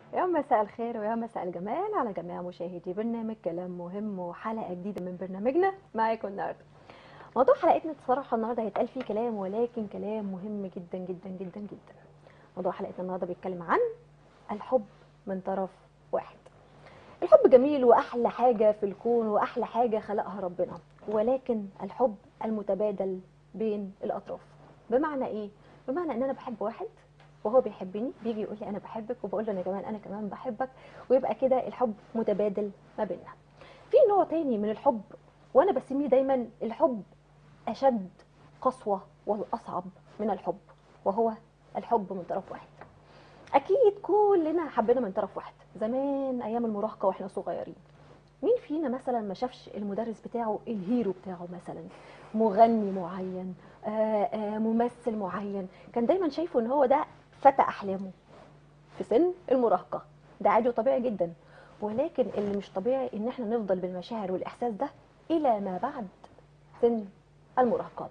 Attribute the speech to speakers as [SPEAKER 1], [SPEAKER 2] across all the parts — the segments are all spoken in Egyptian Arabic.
[SPEAKER 1] يا مساء الخير ويا مساء الجمال على جميع مشاهدي برنامج كلام مهم وحلقة جديدة من برنامجنا معاكم النهارده. موضوع حلقتنا بصراحة النهارده هيتقال فيه كلام ولكن كلام مهم جدا جدا جدا جدا. موضوع حلقتنا النهارده بيتكلم عن الحب من طرف واحد. الحب جميل واحلى حاجة في الكون واحلى حاجة خلقها ربنا، ولكن الحب المتبادل بين الاطراف. بمعنى ايه؟ بمعنى ان انا بحب واحد وهو بيحبني بيجي يقول لي انا بحبك وبقول له انا كمان انا كمان بحبك ويبقى كده الحب متبادل ما بيننا في نوع تاني من الحب وانا بسميه دايما الحب اشد قسوه والاصعب من الحب وهو الحب من طرف واحد اكيد كلنا حبينا من طرف واحد زمان ايام المراهقه واحنا صغيرين مين فينا مثلا ما شافش المدرس بتاعه الهيرو بتاعه مثلا مغني معين آآ آآ ممثل معين كان دايما شايفه ان هو ده فتى احلامه في سن المراهقه ده عادي وطبيعي جدا ولكن اللي مش طبيعي ان احنا نفضل بالمشاعر والاحساس ده الى ما بعد سن المراهقه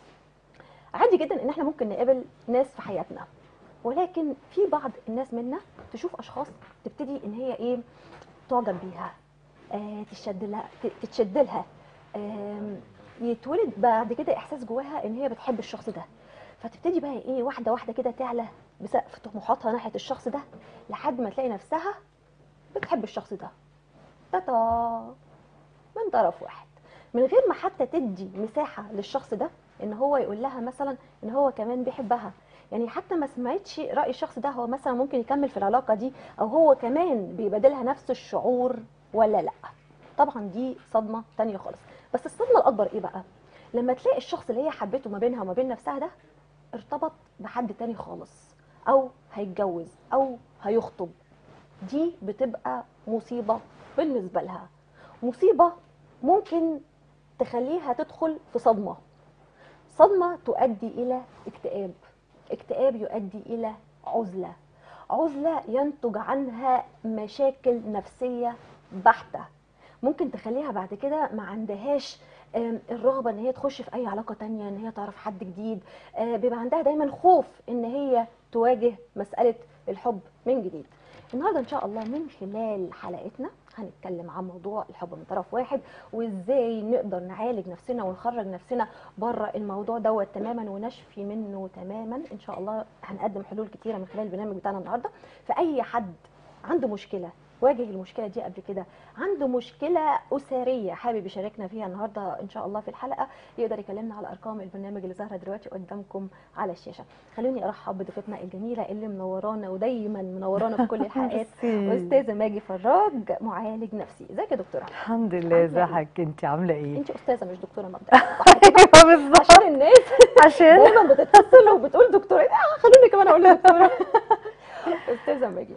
[SPEAKER 1] عادي جدا ان احنا ممكن نقابل ناس في حياتنا ولكن في بعض الناس منا تشوف اشخاص تبتدي ان هي ايه تعجب بيها آه تشد لها تتشد لها آه يتولد بعد كده احساس جواها ان هي بتحب الشخص ده فتبتدي بقى ايه واحده واحده كده تعلى بسقف طموحاتها ناحيه الشخص ده لحد ما تلاقي نفسها بتحب الشخص ده تاتا من طرف واحد من غير ما حتى تدي مساحه للشخص ده ان هو يقول لها مثلا ان هو كمان بيحبها يعني حتى ما سمعتش راي الشخص ده هو مثلا ممكن يكمل في العلاقه دي او هو كمان بيبادلها نفس الشعور ولا لا طبعا دي صدمه تانية خالص بس الصدمه الاكبر ايه بقى لما تلاقي الشخص اللي هي حبته ما بينها وما بين نفسها ده ارتبط بحد تاني خالص او هيتجوز او هيخطب دي بتبقى مصيبه بالنسبه لها مصيبه ممكن تخليها تدخل في صدمه صدمه تؤدي الى اكتئاب اكتئاب يؤدي الى عزله عزله ينتج عنها مشاكل نفسيه بحته ممكن تخليها بعد كده ما عندهاش الرغبه ان هي تخش في اي علاقه تانية ان هي تعرف حد جديد بيبقى عندها دايما خوف ان هي تواجه مساله الحب من جديد النهارده ان شاء الله من خلال حلقتنا هنتكلم عن موضوع الحب من طرف واحد وازاي نقدر نعالج نفسنا ونخرج نفسنا بره الموضوع دوت تماما ونشفي منه تماما ان شاء الله هنقدم حلول كتيره من خلال البرنامج بتاعنا النهارده فاي حد عنده مشكله واجه المشكله دي قبل كده عنده مشكله اسريه حابب يشاركنا فيها النهارده ان شاء الله في الحلقه يقدر يكلمنا على ارقام البرنامج اللي ظاهره دلوقتي قدامكم على الشاشه خلوني ارحب بضيفتنا الجميله اللي منورانا ودايما منورانا في كل الحلقات استاذه ماجي فراج معالج نفسي ازيك يا دكتوره
[SPEAKER 2] الحمد لله ازيك انت عامله ايه
[SPEAKER 1] انت استاذه مش دكتوره مبدئيا
[SPEAKER 2] ايوه بالظبط
[SPEAKER 1] عشان الناس
[SPEAKER 2] عشان
[SPEAKER 1] دايما بتتصل وبتقول دكتوره آه خلوني كمان اقول دكتوره استاذه ماجي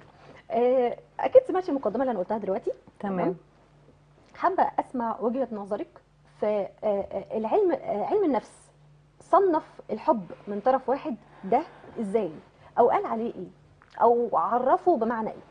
[SPEAKER 1] اكيد سمعتي المقدمه اللي انا قلتها دلوقتي
[SPEAKER 2] تمام
[SPEAKER 1] حابه اسمع وجهه نظرك في العلم علم النفس صنف الحب من طرف واحد ده ازاي او قال عليه ايه او عرفه بمعنى ايه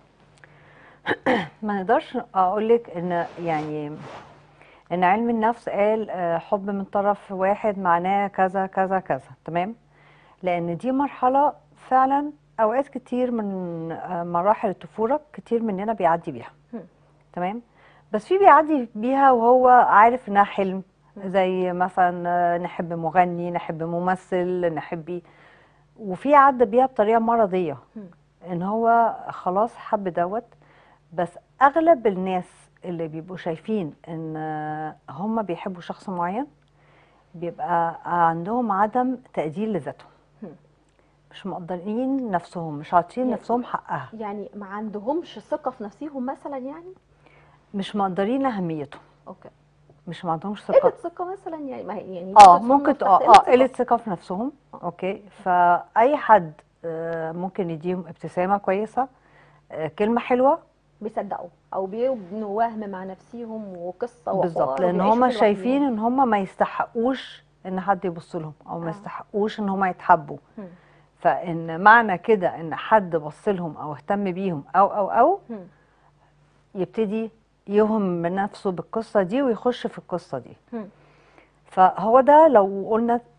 [SPEAKER 2] ما نقدرش اقول لك ان يعني ان علم النفس قال حب من طرف واحد معناه كذا كذا كذا تمام لان دي مرحله فعلا اوقات كتير من مراحل الطفوله كتير مننا بيعدي بيها تمام بس في بيعدي بيها وهو عارف انها حلم زي مثلا نحب مغني نحب ممثل نحب وفي عدى بيها بطريقه مرضيه ان هو خلاص حب دوت بس اغلب الناس اللي بيبقوا شايفين ان هم بيحبوا شخص معين بيبقى عندهم عدم تقدير لذاتهم مش مقدرين نفسهم مش عاطين نفسهم حقها
[SPEAKER 1] يعني ما عندهمش ثقه في نفسهم مثلا يعني
[SPEAKER 2] مش مقدرين اهميتهم
[SPEAKER 1] اوكي
[SPEAKER 2] مش ما عندهمش
[SPEAKER 1] قله
[SPEAKER 2] ثقه
[SPEAKER 1] ثقه مثلا يعني ما هي- يعني
[SPEAKER 2] اه
[SPEAKER 1] ممكن
[SPEAKER 2] ممكن
[SPEAKER 1] تصنف
[SPEAKER 2] اه
[SPEAKER 1] تحت
[SPEAKER 2] اه
[SPEAKER 1] قلة
[SPEAKER 2] قله
[SPEAKER 1] ثقة.
[SPEAKER 2] ثقه في نفسهم
[SPEAKER 1] آه.
[SPEAKER 2] اوكي فاي حد آه، ممكن يديهم ابتسامه كويسه آه، كلمه حلوه
[SPEAKER 1] بيصدقوا او بيبنوا وهم مع نفسيهم وقصه
[SPEAKER 2] بالظبط
[SPEAKER 1] وحوار
[SPEAKER 2] لان
[SPEAKER 1] وبيعيشوا
[SPEAKER 2] هم
[SPEAKER 1] في
[SPEAKER 2] شايفين
[SPEAKER 1] لوحدهم.
[SPEAKER 2] ان هم ما يستحقوش ان حد يبص لهم او ما
[SPEAKER 1] آه.
[SPEAKER 2] يستحقوش ان هم يتحبوا
[SPEAKER 1] هم.
[SPEAKER 2] فان معنى كده ان حد بص لهم او اهتم بيهم او او او
[SPEAKER 1] هم.
[SPEAKER 2] يبتدي يوهم من نفسه بالقصه دي ويخش في القصه دي
[SPEAKER 1] هم.
[SPEAKER 2] فهو ده لو قلنا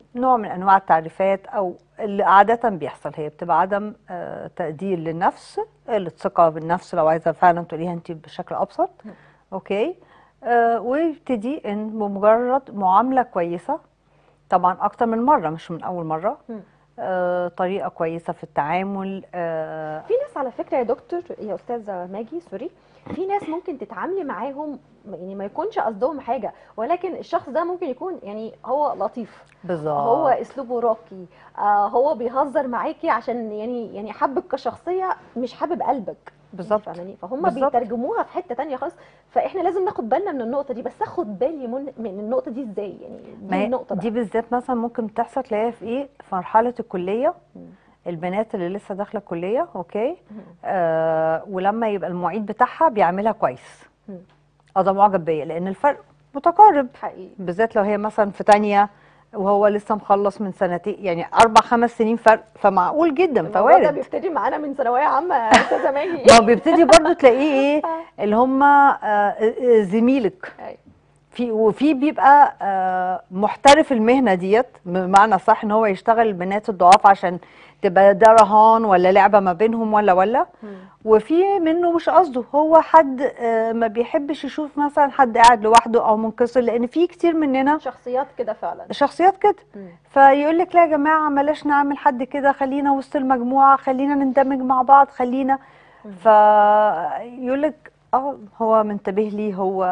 [SPEAKER 2] نوع من انواع التعريفات او اللي عاده بيحصل هي بتبقى عدم آه، تقدير للنفس قله ثقه بالنفس لو عايزه فعلا تقوليها انت بشكل ابسط
[SPEAKER 1] م.
[SPEAKER 2] اوكي آه، ويبتدي ان بمجرد معامله كويسه طبعا اكتر من مره مش من اول مره
[SPEAKER 1] م.
[SPEAKER 2] آه، طريقه كويسه في التعامل آه،
[SPEAKER 1] في ناس على فكره يا دكتور يا استاذه ماجي سوري في ناس ممكن تتعاملي معاهم يعني ما يكونش قصدهم حاجه ولكن الشخص ده ممكن يكون يعني هو لطيف
[SPEAKER 2] بالظبط
[SPEAKER 1] هو اسلوبه راقي آه هو بيهزر معاكي عشان يعني يعني حبك كشخصيه مش حابب قلبك
[SPEAKER 2] بالظبط
[SPEAKER 1] فاهماني فهم
[SPEAKER 2] بالظبط.
[SPEAKER 1] بيترجموها في حته تانية خالص فاحنا لازم ناخد بالنا من النقطه دي بس اخد بالي من, من النقطه دي ازاي يعني
[SPEAKER 2] ما
[SPEAKER 1] دي
[SPEAKER 2] هي
[SPEAKER 1] النقطه
[SPEAKER 2] دي
[SPEAKER 1] بقى
[SPEAKER 2] بالذات مثلا ممكن تحصل تلاقيها في ايه في مرحله الكليه
[SPEAKER 1] مم.
[SPEAKER 2] البنات اللي لسه داخله الكليه اوكي
[SPEAKER 1] مم.
[SPEAKER 2] آه ولما يبقى المعيد بتاعها بيعملها كويس
[SPEAKER 1] مم.
[SPEAKER 2] اه ده معجب بيا لان الفرق متقارب
[SPEAKER 1] حقيقي
[SPEAKER 2] بالذات لو هي مثلا في تانية وهو لسه مخلص من سنتين يعني اربع خمس سنين فرق فمعقول جدا
[SPEAKER 1] الموضوع ده
[SPEAKER 2] فوارد
[SPEAKER 1] بيبتدي معانا من ثانويه عامه يا استاذه ماجي
[SPEAKER 2] ما هو بيبتدي برضه تلاقيه ايه
[SPEAKER 1] آه.
[SPEAKER 2] اللي هم آه، آه، زميلك
[SPEAKER 1] أيوة.
[SPEAKER 2] في وفي بيبقى آه، محترف المهنه ديت بمعنى صح ان هو يشتغل البنات الضعاف عشان تبقى ده رهان ولا لعبه ما بينهم ولا ولا
[SPEAKER 1] مم.
[SPEAKER 2] وفي منه مش قصده هو حد آه، ما بيحبش يشوف مثلا حد قاعد لوحده او منكسر لان في كتير مننا
[SPEAKER 1] شخصيات كده فعلا
[SPEAKER 2] شخصيات كده
[SPEAKER 1] مم.
[SPEAKER 2] فيقول لك لا يا جماعه بلاش نعمل حد كده خلينا وسط المجموعه خلينا نندمج مع بعض خلينا
[SPEAKER 1] مم.
[SPEAKER 2] فيقول لك اه هو منتبه لي هو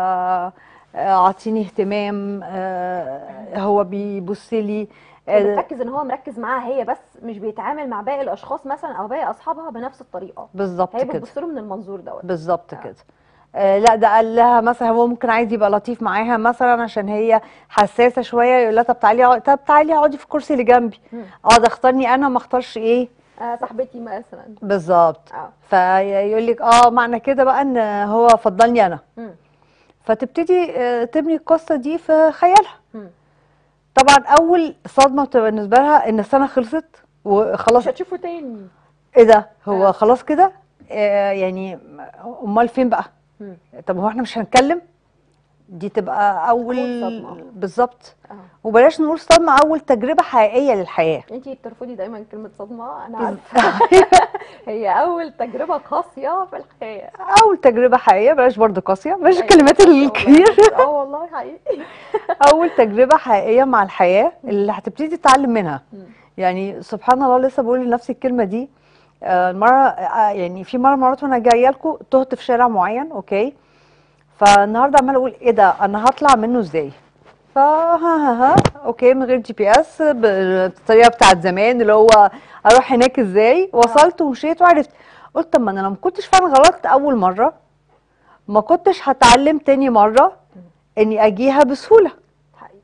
[SPEAKER 2] آه، عاطيني اهتمام آه، هو بيبص لي آه،
[SPEAKER 1] بتركز ان هو مركز معاها هي بس مش بيتعامل مع باقي الاشخاص مثلا او باقي اصحابها بنفس الطريقه
[SPEAKER 2] بالظبط
[SPEAKER 1] هي
[SPEAKER 2] كده
[SPEAKER 1] بتبص له من المنظور دوت
[SPEAKER 2] بالظبط
[SPEAKER 1] آه.
[SPEAKER 2] كده آه لا ده قال لها مثلا هو ممكن عايز يبقى لطيف معاها مثلا عشان هي حساسه شويه يقول لها طب تعالي اقعد- طب تعالي اقعدي في الكرسي اللي جنبي
[SPEAKER 1] مم.
[SPEAKER 2] اه ده اختارني انا ما اختارش ايه
[SPEAKER 1] آه صاحبتي مثلا
[SPEAKER 2] بالظبط
[SPEAKER 1] اه
[SPEAKER 2] فيقول لك اه معنى كده بقى ان هو فضلني انا
[SPEAKER 1] مم.
[SPEAKER 2] فتبتدي آه، تبني القصه دي في خيالها
[SPEAKER 1] مم.
[SPEAKER 2] طبعا اول صدمه بتبقى بالنسبه لها ان السنه خلصت وخلاص
[SPEAKER 1] مش هتشوفه تاني
[SPEAKER 2] ايه ده هو
[SPEAKER 1] آه.
[SPEAKER 2] خلاص كده آه يعني امال فين بقى
[SPEAKER 1] مم.
[SPEAKER 2] طب هو احنا مش هنتكلم دي تبقى اول
[SPEAKER 1] أول صدمة.
[SPEAKER 2] بالظبط
[SPEAKER 1] اه
[SPEAKER 2] وبلاش نقول صدمه اول تجربه حقيقيه للحياه
[SPEAKER 1] انتي بترفضي دايما كلمه صدمه انا عارفه هي اول تجربه قاسيه في الحياه
[SPEAKER 2] اول تجربه حقيقيه بلاش برضه قاسيه بلاش
[SPEAKER 1] أيوة.
[SPEAKER 2] الكلمات الكتير
[SPEAKER 1] اه والله حقيقي
[SPEAKER 2] اول تجربه حقيقيه مع الحياه اللي هتبتدي تتعلم منها
[SPEAKER 1] مم.
[SPEAKER 2] يعني سبحان الله لسه بقول لنفسي الكلمه دي آه، المره آه، يعني في مره مرات وانا جايه لكم تهت في شارع معين اوكي فالنهارده عماله اقول ايه ده انا هطلع منه ازاي فا ها ها ها اوكي من غير جي بي اس بالطريقه بتاعت زمان اللي هو اروح هناك ازاي وصلت ومشيت وعرفت قلت طب ما انا لو ما كنتش فعلا غلطت اول مره ما كنتش هتعلم تاني مره اني اجيها بسهوله
[SPEAKER 1] حقيقي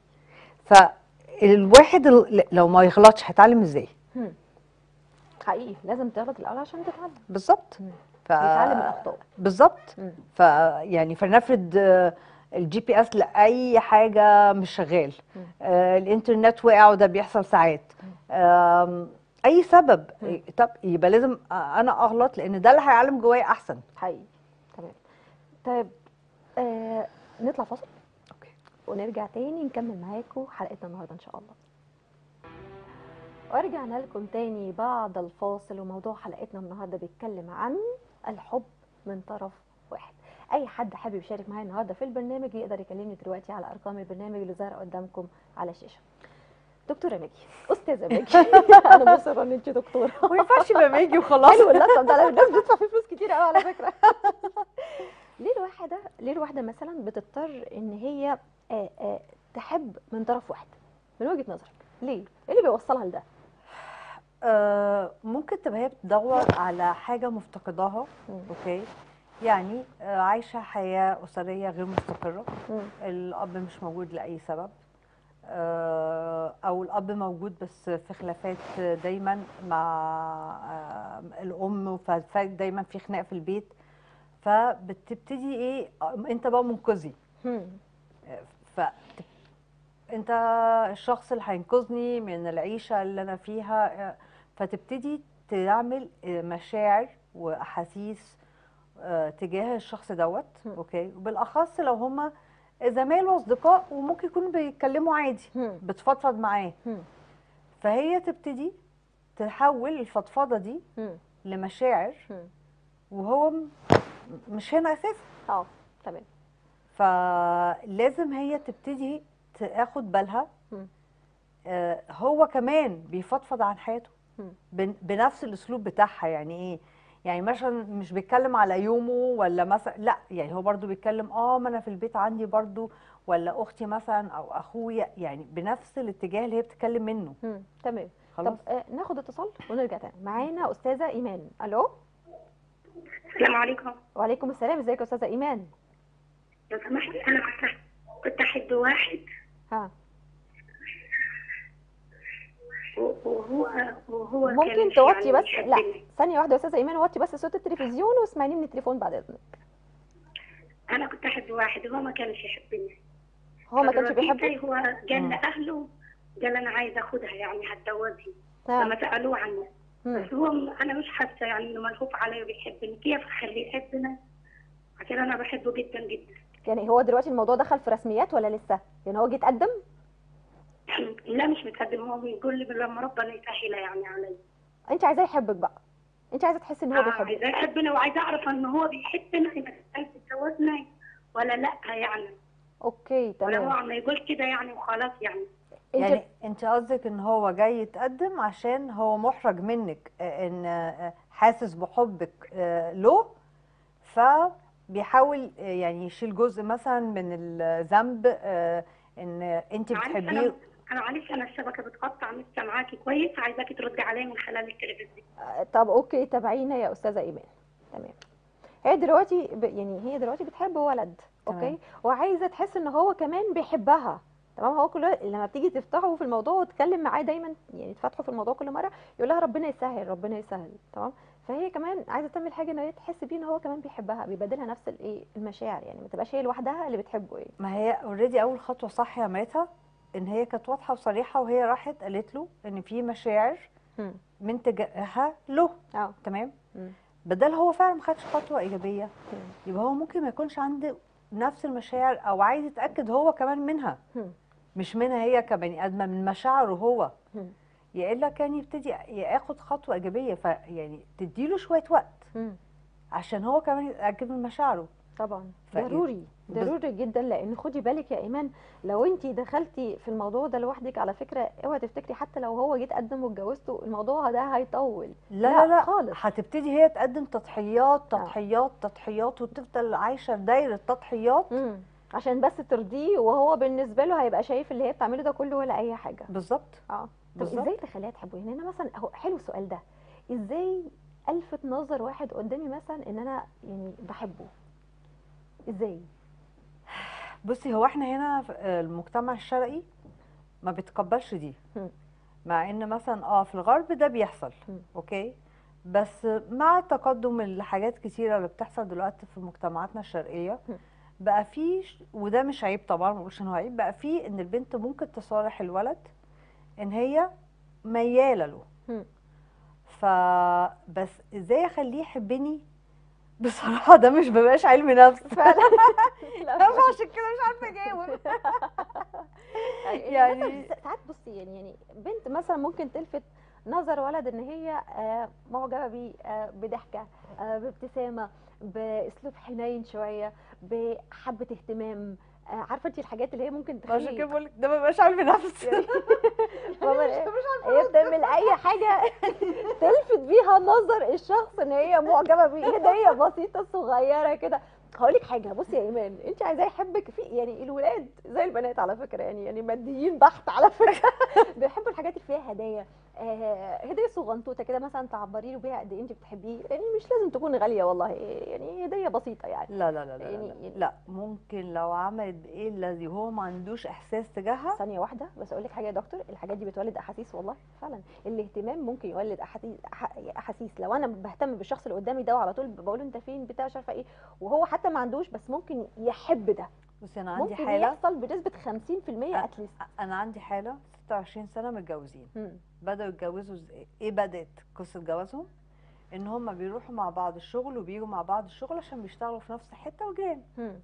[SPEAKER 2] فالواحد ال- لو ما يغلطش هيتعلم ازاي
[SPEAKER 1] مم. حقيقي لازم تغلط الاول عشان تتعلم
[SPEAKER 2] بالظبط
[SPEAKER 1] مم.
[SPEAKER 2] ف...
[SPEAKER 1] يتعلم الاخطاء
[SPEAKER 2] بالظبط
[SPEAKER 1] مم.
[SPEAKER 2] ف يعني فلنفرض آه، الجي بي اس لاي حاجه مش شغال
[SPEAKER 1] مم.
[SPEAKER 2] آه، الانترنت وقع وده بيحصل ساعات آم، اي سبب
[SPEAKER 1] مم.
[SPEAKER 2] طب يبقى لازم آه، انا اغلط لان ده اللي هيعلم جوايا احسن
[SPEAKER 1] حقيقي تمام طيب آه نطلع فاصل
[SPEAKER 2] اوكي
[SPEAKER 1] ونرجع تاني نكمل معاكم حلقتنا النهارده ان شاء الله ورجعنا لكم تاني بعد الفاصل وموضوع حلقتنا النهارده بيتكلم عن الحب من طرف واحد اي حد حابب يشارك معايا النهارده في البرنامج يقدر يكلمني دلوقتي على ارقام البرنامج اللي ظاهره قدامكم على الشاشه دكتوره ماجي استاذه ماجي انا مصره ان انت دكتوره
[SPEAKER 2] ما ينفعش يبقى ماجي وخلاص
[SPEAKER 1] حلو اللقب ده الناس بتدفع فيه فلوس كتير قوي على فكره ليه الواحده ليه الواحده مثلا بتضطر ان هي آه، آه، تحب من طرف واحد من وجهه نظرك ليه ايه اللي بيوصلها لده
[SPEAKER 2] آه، ممكن تبقى هي بتدور على حاجه مفتقداها
[SPEAKER 1] مم.
[SPEAKER 2] اوكي يعني آه، عايشه حياه اسريه غير مستقره
[SPEAKER 1] مم.
[SPEAKER 2] الاب مش موجود لاي سبب آه، او الاب موجود بس في خلافات دايما مع آه، الام فدايما في خناق في البيت فبتبتدي ايه آه، انت بقى منقذي
[SPEAKER 1] مم.
[SPEAKER 2] ف انت الشخص اللي هينقذني من العيشه اللي انا فيها آه، فتبتدي تعمل آه، مشاعر واحاسيس آه، تجاه الشخص دوت
[SPEAKER 1] مم.
[SPEAKER 2] اوكي وبالاخص لو هما زمايل واصدقاء وممكن يكونوا بيتكلموا عادي
[SPEAKER 1] مم.
[SPEAKER 2] بتفضفض معاه
[SPEAKER 1] مم.
[SPEAKER 2] فهي تبتدي تحول الفضفضه دي
[SPEAKER 1] مم.
[SPEAKER 2] لمشاعر
[SPEAKER 1] مم.
[SPEAKER 2] وهو م- مش هنا اساسا
[SPEAKER 1] اه تمام
[SPEAKER 2] فلازم هي تبتدي تاخد بالها
[SPEAKER 1] مم.
[SPEAKER 2] آه، هو كمان بيفضفض عن حياته
[SPEAKER 1] مم.
[SPEAKER 2] بن- بنفس الاسلوب بتاعها يعني ايه يعني مثلا مش بيتكلم على يومه ولا مثلا لا يعني هو برضو بيتكلم اه ما انا في البيت عندي برضو ولا اختي مثلا او اخويا يعني بنفس الاتجاه اللي هي بتتكلم منه
[SPEAKER 1] مم. تمام
[SPEAKER 2] خلاص
[SPEAKER 1] طب آه ناخد اتصال ونرجع تاني معانا استاذه ايمان الو
[SPEAKER 3] السلام عليكم
[SPEAKER 1] وعليكم السلام ازيك يا استاذه ايمان
[SPEAKER 3] لو سمحتي انا كنت كنت احب واحد
[SPEAKER 1] ها
[SPEAKER 3] وهو وهو كان
[SPEAKER 1] ممكن
[SPEAKER 3] مش
[SPEAKER 1] توطي
[SPEAKER 3] يعني
[SPEAKER 1] بس
[SPEAKER 3] بيحبني.
[SPEAKER 1] لا ثانيه واحده يا استاذه ايمان وطي بس صوت التلفزيون واسمعيني من التليفون بعد اذنك
[SPEAKER 3] انا كنت احب واحد وهو ما كانش يحبني
[SPEAKER 1] هو ما كانش
[SPEAKER 3] فدلوقتي
[SPEAKER 1] بيحبك
[SPEAKER 3] هو قال
[SPEAKER 2] مم.
[SPEAKER 3] لاهله قال انا عايز اخدها يعني هتجوزها
[SPEAKER 1] ها.
[SPEAKER 3] لما سالوه عنه
[SPEAKER 1] مم.
[SPEAKER 3] بس هو م- انا مش حاسه يعني انه ملهوف عليا وبيحبني كيف اخليه يحبنا عشان انا بحبه جدا جدا
[SPEAKER 1] يعني هو دلوقتي الموضوع دخل في رسميات ولا لسه يعني هو جه اتقدم
[SPEAKER 3] لا مش متقدم هو بيقول لي لما ربنا يسهلها يعني عليا
[SPEAKER 1] انت عايزاه يحبك بقى انت عايزه تحسي ان هو
[SPEAKER 3] آه،
[SPEAKER 1] بيحبك
[SPEAKER 3] عايزاه يحبنا وعايزه اعرف ان هو بيحبنا اذا كان تتجوزنا ولا لا يعني
[SPEAKER 1] اوكي
[SPEAKER 3] ولا هو
[SPEAKER 1] تمام
[SPEAKER 3] عم يقول كده يعني وخلاص يعني
[SPEAKER 1] انت
[SPEAKER 2] يعني انت قصدك ان هو جاي يتقدم عشان هو محرج منك آه، ان آه، حاسس بحبك آه، له فبيحاول آه، يعني يشيل جزء مثلا من الذنب آه، ان انت
[SPEAKER 3] معلش
[SPEAKER 2] بتحبيه
[SPEAKER 3] انا انا معلش انا الشبكه بتقطع مش سامعاكي كويس عايزاكي تردي عليا من خلال التلفزيون
[SPEAKER 1] آه، طب اوكي تابعينا يا استاذه ايمان تمام هي دلوقتي ب... يعني هي دلوقتي بتحب ولد اوكي
[SPEAKER 2] تمام.
[SPEAKER 1] وعايزه تحس ان هو كمان بيحبها تمام هو كل لما بتيجي تفتحوا في الموضوع وتتكلم معاه دايما يعني تفتحوا في الموضوع كل مره يقول لها ربنا يسهل ربنا يسهل تمام فهي كمان عايزه تعمل حاجه ان هي تحس بيه ان هو كمان بيحبها بيبادلها نفس الايه المشاعر يعني ما تبقاش هي لوحدها اللي بتحبه ايه
[SPEAKER 2] ما هي اوريدي اول خطوه صح يا عملتها ان هي كانت واضحه وصريحه وهي راحت قالت له ان في مشاعر
[SPEAKER 1] مم.
[SPEAKER 2] من تجاهها له
[SPEAKER 1] اه
[SPEAKER 2] تمام
[SPEAKER 1] مم.
[SPEAKER 2] بدل هو فعلا ما خدش خطوه ايجابيه
[SPEAKER 1] مم.
[SPEAKER 2] يبقى هو ممكن ما يكونش عنده نفس المشاعر او عايز يتاكد هو كمان منها
[SPEAKER 1] مم.
[SPEAKER 2] مش منها هي كبني ادمه من مشاعره هو
[SPEAKER 1] مم.
[SPEAKER 2] يا الا كان يبتدي ياخد خطوه ايجابيه فيعني تديله شويه وقت
[SPEAKER 1] مم.
[SPEAKER 2] عشان هو كمان يتاكد من مشاعره
[SPEAKER 1] طبعا
[SPEAKER 2] فإيه؟
[SPEAKER 1] ضروري
[SPEAKER 2] بس-
[SPEAKER 1] ضروري جدا لان خدي بالك يا ايمان لو انت دخلتي في الموضوع ده لوحدك على فكره اوعي تفتكري حتى لو هو جه اتقدم واتجوزته الموضوع ده هيطول
[SPEAKER 2] لا لا لا
[SPEAKER 1] خالص
[SPEAKER 2] هتبتدي هي تقدم تضحيات تضحيات تضحيات وتفضل عايشه في دايره تضحيات
[SPEAKER 1] مم. عشان بس ترضيه وهو بالنسبه له هيبقى شايف اللي هي بتعمله ده كله ولا اي حاجه
[SPEAKER 2] بالظبط
[SPEAKER 1] اه طب
[SPEAKER 2] بالظبط.
[SPEAKER 1] ازاي تخليها تحبه يعني انا مثلا اهو حلو السؤال ده ازاي الفت نظر واحد قدامي مثلا ان انا يعني بحبه ازاي
[SPEAKER 2] بصي هو احنا هنا في المجتمع الشرقي ما بيتقبلش دي
[SPEAKER 1] مم.
[SPEAKER 2] مع ان مثلا اه في الغرب ده بيحصل
[SPEAKER 1] مم.
[SPEAKER 2] اوكي بس مع تقدم الحاجات كتيرة اللي بتحصل دلوقتي في مجتمعاتنا الشرقية
[SPEAKER 1] مم.
[SPEAKER 2] بقى في ش- وده مش عيب طبعا ما بقولش انه عيب بقى في ان البنت ممكن تصالح الولد ان هي ميالة له
[SPEAKER 1] مم.
[SPEAKER 2] فبس ازاي اخليه يحبني بصراحة ده مش ببقاش علم نفس
[SPEAKER 1] فعلا لا،
[SPEAKER 2] عشان كده مش عارفة اجاوب
[SPEAKER 1] يعني
[SPEAKER 2] يعني-
[SPEAKER 1] مثلا ساعات بصي يعني يعني بنت مثلا ممكن تلفت نظر ولد ان هي آه، معجبه بيه آه، بضحكه آه، بابتسامه باسلوب حنين شويه بحبه اهتمام آه، عارفه انت الحاجات اللي هي ممكن
[SPEAKER 2] عشان كده
[SPEAKER 1] تخلي
[SPEAKER 2] بقول لك ده ما بيبقاش علم نفس
[SPEAKER 1] ماما إيه؟ هي بتعمل اي حاجه تلفت بيها نظر الشخص ان هي معجبه بيه هديه بسيطه صغيره كده هقول لك حاجه بصي يا ايمان انت عايزاه يحبك في يعني الولاد زي البنات على فكره يعني يعني ماديين بحت على فكره بيحبوا الحاجات اللي فيها هدايا آه هديه صغنطوطه كده مثلا تعبري له بيها قد ايه انت بتحبيه يعني مش لازم تكون غاليه والله يعني هديه بسيطه يعني
[SPEAKER 2] لا لا لا لا,
[SPEAKER 1] يعني-
[SPEAKER 2] لا,
[SPEAKER 1] يعني-
[SPEAKER 2] لا ممكن لو عملت بايه الذي هو ما عندوش احساس تجاهها
[SPEAKER 1] ثانيه واحده بس اقول لك حاجه يا دكتور الحاجات دي بتولد احاسيس والله فعلا الاهتمام ممكن يولد احاسيس أح- احاسيس لو انا بهتم بالشخص اللي قدامي ده وعلى طول بقول له انت فين بتاع مش عارفه ايه وهو حتى ما عندوش بس ممكن يحب ده
[SPEAKER 2] بصي انا عندي
[SPEAKER 1] ممكن
[SPEAKER 2] حاله
[SPEAKER 1] يحصل بنسبه 50%
[SPEAKER 2] أ-
[SPEAKER 1] اتليست
[SPEAKER 2] انا عندي حاله 26 سنه متجوزين بداوا يتجوزوا ازاي ايه بدات قصه جوازهم ان هم بيروحوا مع بعض الشغل وبيجوا مع بعض الشغل عشان بيشتغلوا في نفس الحته وجيران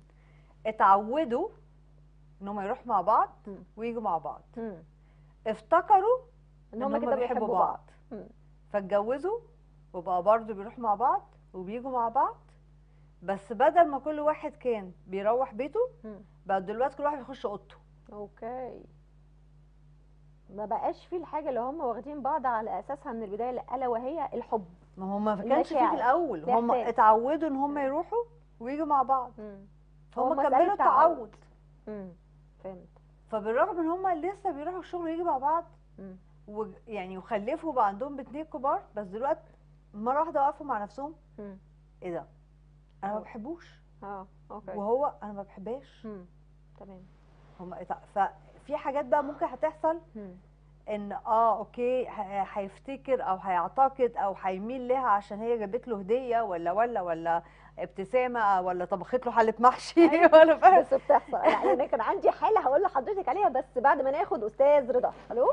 [SPEAKER 2] اتعودوا ان هم يروحوا مع بعض
[SPEAKER 1] مم.
[SPEAKER 2] ويجوا مع بعض افتكروا
[SPEAKER 1] ان
[SPEAKER 2] ان
[SPEAKER 1] هم
[SPEAKER 2] هم
[SPEAKER 1] كده
[SPEAKER 2] بيحبوا
[SPEAKER 1] بيحبوا
[SPEAKER 2] بعض
[SPEAKER 1] بعض مم.
[SPEAKER 2] فاتجوزوا وبقى برضه بيروحوا مع بعض وبيجوا مع بعض بس بدل ما كل واحد كان بيروح بيته
[SPEAKER 1] مم.
[SPEAKER 2] بقى دلوقتي كل واحد بيخش اوضته
[SPEAKER 1] اوكي ما بقاش في الحاجه اللي هم واخدين بعض على اساسها من البدايه الا وهي الحب
[SPEAKER 2] ما هم ما كانش فيه
[SPEAKER 1] المشاعر.
[SPEAKER 2] في الاول
[SPEAKER 1] في
[SPEAKER 2] هم
[SPEAKER 1] إحساس.
[SPEAKER 2] اتعودوا ان هم يروحوا ويجوا مع بعض
[SPEAKER 1] مم.
[SPEAKER 2] فهم
[SPEAKER 1] هو مسألة
[SPEAKER 2] كملوا
[SPEAKER 1] تعود.
[SPEAKER 2] التعود
[SPEAKER 1] مم. فهمت
[SPEAKER 2] فبالرغم ان هم لسه بيروحوا الشغل ويجوا مع بعض
[SPEAKER 1] مم.
[SPEAKER 2] ويعني وخلفوا بقى عندهم باتنين كبار بس دلوقتي مره واحده وقفوا مع نفسهم
[SPEAKER 1] مم.
[SPEAKER 2] ايه ده انا ما
[SPEAKER 1] أوه.
[SPEAKER 2] بحبوش
[SPEAKER 1] اه اوكي
[SPEAKER 2] وهو انا ما بحبهاش
[SPEAKER 1] مم. تمام
[SPEAKER 2] هم ففي حاجات بقى ممكن هتحصل
[SPEAKER 1] مم.
[SPEAKER 2] ان اه اوكي ه- هيفتكر او هيعتقد او هيميل لها عشان هي جابت له هديه ولا ولا ولا ابتسامه ولا طبخت له حله محشي ولا فاهم
[SPEAKER 1] بس بتحصل انا أنا كان عندي حاله هقول لحضرتك عليها بس بعد ما ناخد استاذ رضا الو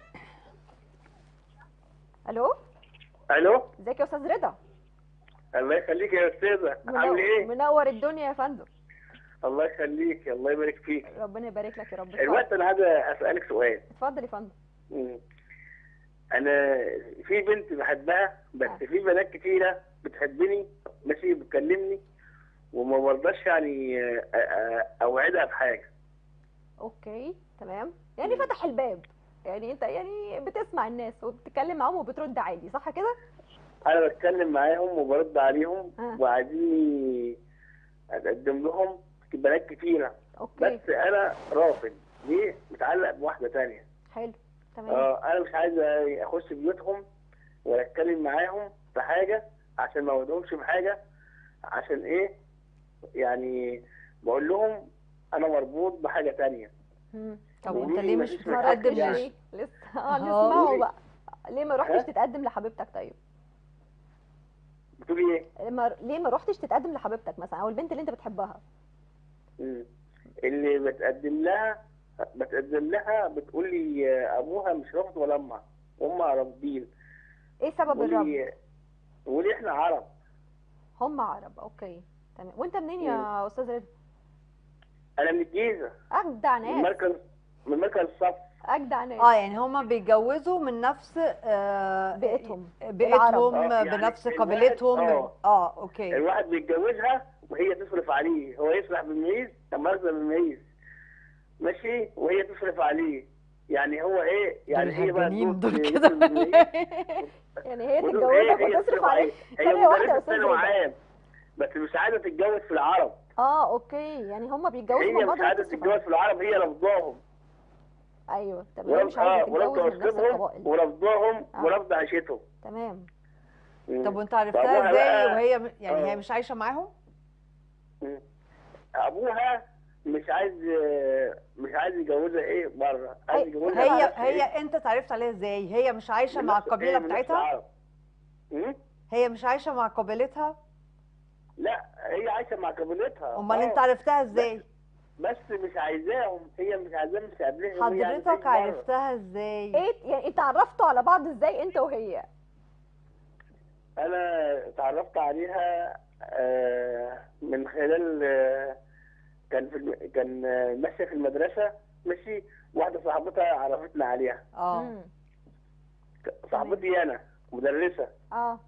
[SPEAKER 1] الو
[SPEAKER 4] الو
[SPEAKER 1] ازيك يا استاذ رضا
[SPEAKER 4] الله يخليك يا استاذه
[SPEAKER 1] منو-
[SPEAKER 4] عامل ايه
[SPEAKER 1] منور الدنيا يا فندم
[SPEAKER 4] الله يخليك الله يبارك فيك
[SPEAKER 1] ربنا يبارك لك يا رب اتفضل
[SPEAKER 4] الوقت انا عايز اسالك سؤال
[SPEAKER 1] اتفضل يا فندم
[SPEAKER 4] مم. انا في بنت بحبها بس
[SPEAKER 1] آه.
[SPEAKER 4] في بنات كتيره بتحبني ماشي بتكلمني وما برضاش يعني آه، آه، اوعدها بحاجه
[SPEAKER 1] اوكي تمام يعني فتح الباب يعني انت يعني بتسمع الناس وبتتكلم معاهم وبترد عادي صح كده
[SPEAKER 4] انا بتكلم معاهم وبرد عليهم
[SPEAKER 1] آه.
[SPEAKER 4] وعايزيني اتقدم لهم بنات كتيره
[SPEAKER 1] اوكي
[SPEAKER 4] بس انا رافض ليه متعلق بواحده تانية
[SPEAKER 1] حلو تمام
[SPEAKER 4] اه انا مش عايز اخش بيوتهم ولا اتكلم معاهم في حاجه عشان ما اودهمش بحاجه عشان ايه يعني بقول لهم انا مربوط بحاجه تانية
[SPEAKER 1] مم.
[SPEAKER 2] طب
[SPEAKER 1] تمام.
[SPEAKER 2] وانت ليه مش
[SPEAKER 4] مفيش
[SPEAKER 1] ما
[SPEAKER 2] بتتقدم
[SPEAKER 1] ردش
[SPEAKER 4] يعني.
[SPEAKER 2] ليه؟
[SPEAKER 1] ليه لسه اه
[SPEAKER 2] آه.
[SPEAKER 1] نسمعه بقى ليه ما رحتش
[SPEAKER 4] ها؟
[SPEAKER 1] تتقدم لحبيبتك طيب
[SPEAKER 4] بتقولي ايه؟
[SPEAKER 1] ما ليه ما رحتش تتقدم لحبيبتك مثلا او البنت اللي انت بتحبها
[SPEAKER 4] مم. اللي بتقدم لها بتقدم لها بتقول لي ابوها مش رافض ولا امها امها رافضين
[SPEAKER 1] ايه سبب الرفض
[SPEAKER 4] ولي ولي احنا عرب
[SPEAKER 1] هم عرب اوكي تمام وانت منين يا استاذ رضا
[SPEAKER 4] انا من الجيزه
[SPEAKER 1] اجدع
[SPEAKER 4] من
[SPEAKER 1] ناس
[SPEAKER 4] مركز من مركز الصف
[SPEAKER 1] اجدع ناس
[SPEAKER 2] اه يعني هما بيتجوزوا من نفس آه
[SPEAKER 1] بيئتهم.
[SPEAKER 2] بيئتهم
[SPEAKER 4] العرب. آه، يعني
[SPEAKER 2] بنفس
[SPEAKER 4] الواحد-
[SPEAKER 2] قبيلتهم
[SPEAKER 4] آه.
[SPEAKER 2] اه اوكي
[SPEAKER 4] الواحد بيتجوزها وهي تصرف عليه هو يسرح بالمعيز لما يرضى بالمعيز ماشي وهي تصرف عليه يعني هو ايه يعني هي بقى
[SPEAKER 2] هجانين
[SPEAKER 4] تروح
[SPEAKER 2] دول
[SPEAKER 4] ت-
[SPEAKER 2] كده
[SPEAKER 4] بالمعيز،
[SPEAKER 1] يعني هي
[SPEAKER 4] ودول إيه؟
[SPEAKER 1] تتجوزك
[SPEAKER 4] هي
[SPEAKER 1] وتصرف
[SPEAKER 4] تصرف
[SPEAKER 1] عليك
[SPEAKER 4] عليه. هي
[SPEAKER 1] ثانية واحدة يا
[SPEAKER 4] مدرسة
[SPEAKER 1] أستاذ
[SPEAKER 4] ثانوي
[SPEAKER 1] رضا.
[SPEAKER 4] عام بس مش عايزه تتجوز في العرب
[SPEAKER 1] اه اوكي يعني هم بيتجوزوا
[SPEAKER 4] هي
[SPEAKER 1] مع بعض
[SPEAKER 4] مش عايزه
[SPEAKER 1] وتصرف
[SPEAKER 4] تتجوز في العرب هي رفضاهم
[SPEAKER 1] ايوه تمام هي مش
[SPEAKER 4] ورفض
[SPEAKER 1] عايزه
[SPEAKER 4] اه ورفض
[SPEAKER 1] تتجوز من نفس
[SPEAKER 4] اسلوبهم
[SPEAKER 1] القبائل
[SPEAKER 4] ورفضهم
[SPEAKER 1] آه.
[SPEAKER 4] ورفض عيشتهم
[SPEAKER 1] تمام
[SPEAKER 4] مم.
[SPEAKER 2] طب وانت
[SPEAKER 4] فأبوها
[SPEAKER 2] عرفتها ازاي
[SPEAKER 4] بقى-
[SPEAKER 2] وهي م- يعني
[SPEAKER 4] آه.
[SPEAKER 2] هي مش عايشه معاهم
[SPEAKER 4] مم. ابوها مش عايز مش عايز يجوزها ايه بره عايز
[SPEAKER 1] هي-
[SPEAKER 4] يجوزها
[SPEAKER 2] هي
[SPEAKER 4] بنفس
[SPEAKER 2] هي
[SPEAKER 4] إيه؟
[SPEAKER 2] انت اتعرفت عليها ازاي هي مش عايشه مع
[SPEAKER 4] بنفس-
[SPEAKER 2] القبيله
[SPEAKER 4] إيه؟ بنفس
[SPEAKER 2] بتاعتها
[SPEAKER 4] العرب. مم؟
[SPEAKER 2] هي مش عايشه مع قبيلتها
[SPEAKER 4] لا هي عايشه مع قبيلتها
[SPEAKER 2] امال
[SPEAKER 4] آه.
[SPEAKER 2] انت عرفتها ازاي
[SPEAKER 4] بس مش عايزاهم هي مش عايزاهم مش قابلهم هي عايزة
[SPEAKER 2] حضرتك
[SPEAKER 4] تعيش بره.
[SPEAKER 2] عرفتها ازاي
[SPEAKER 1] ايه يعني انت عرفتوا على بعض ازاي انت وهي
[SPEAKER 4] انا اتعرفت عليها آه، من خلال آه، كان في الم... كان آه، ماشيه في المدرسه ماشي واحده صاحبتها عرفتنا عليها
[SPEAKER 2] اه
[SPEAKER 1] مم.
[SPEAKER 4] صاحبتي انا مدرسه
[SPEAKER 1] اه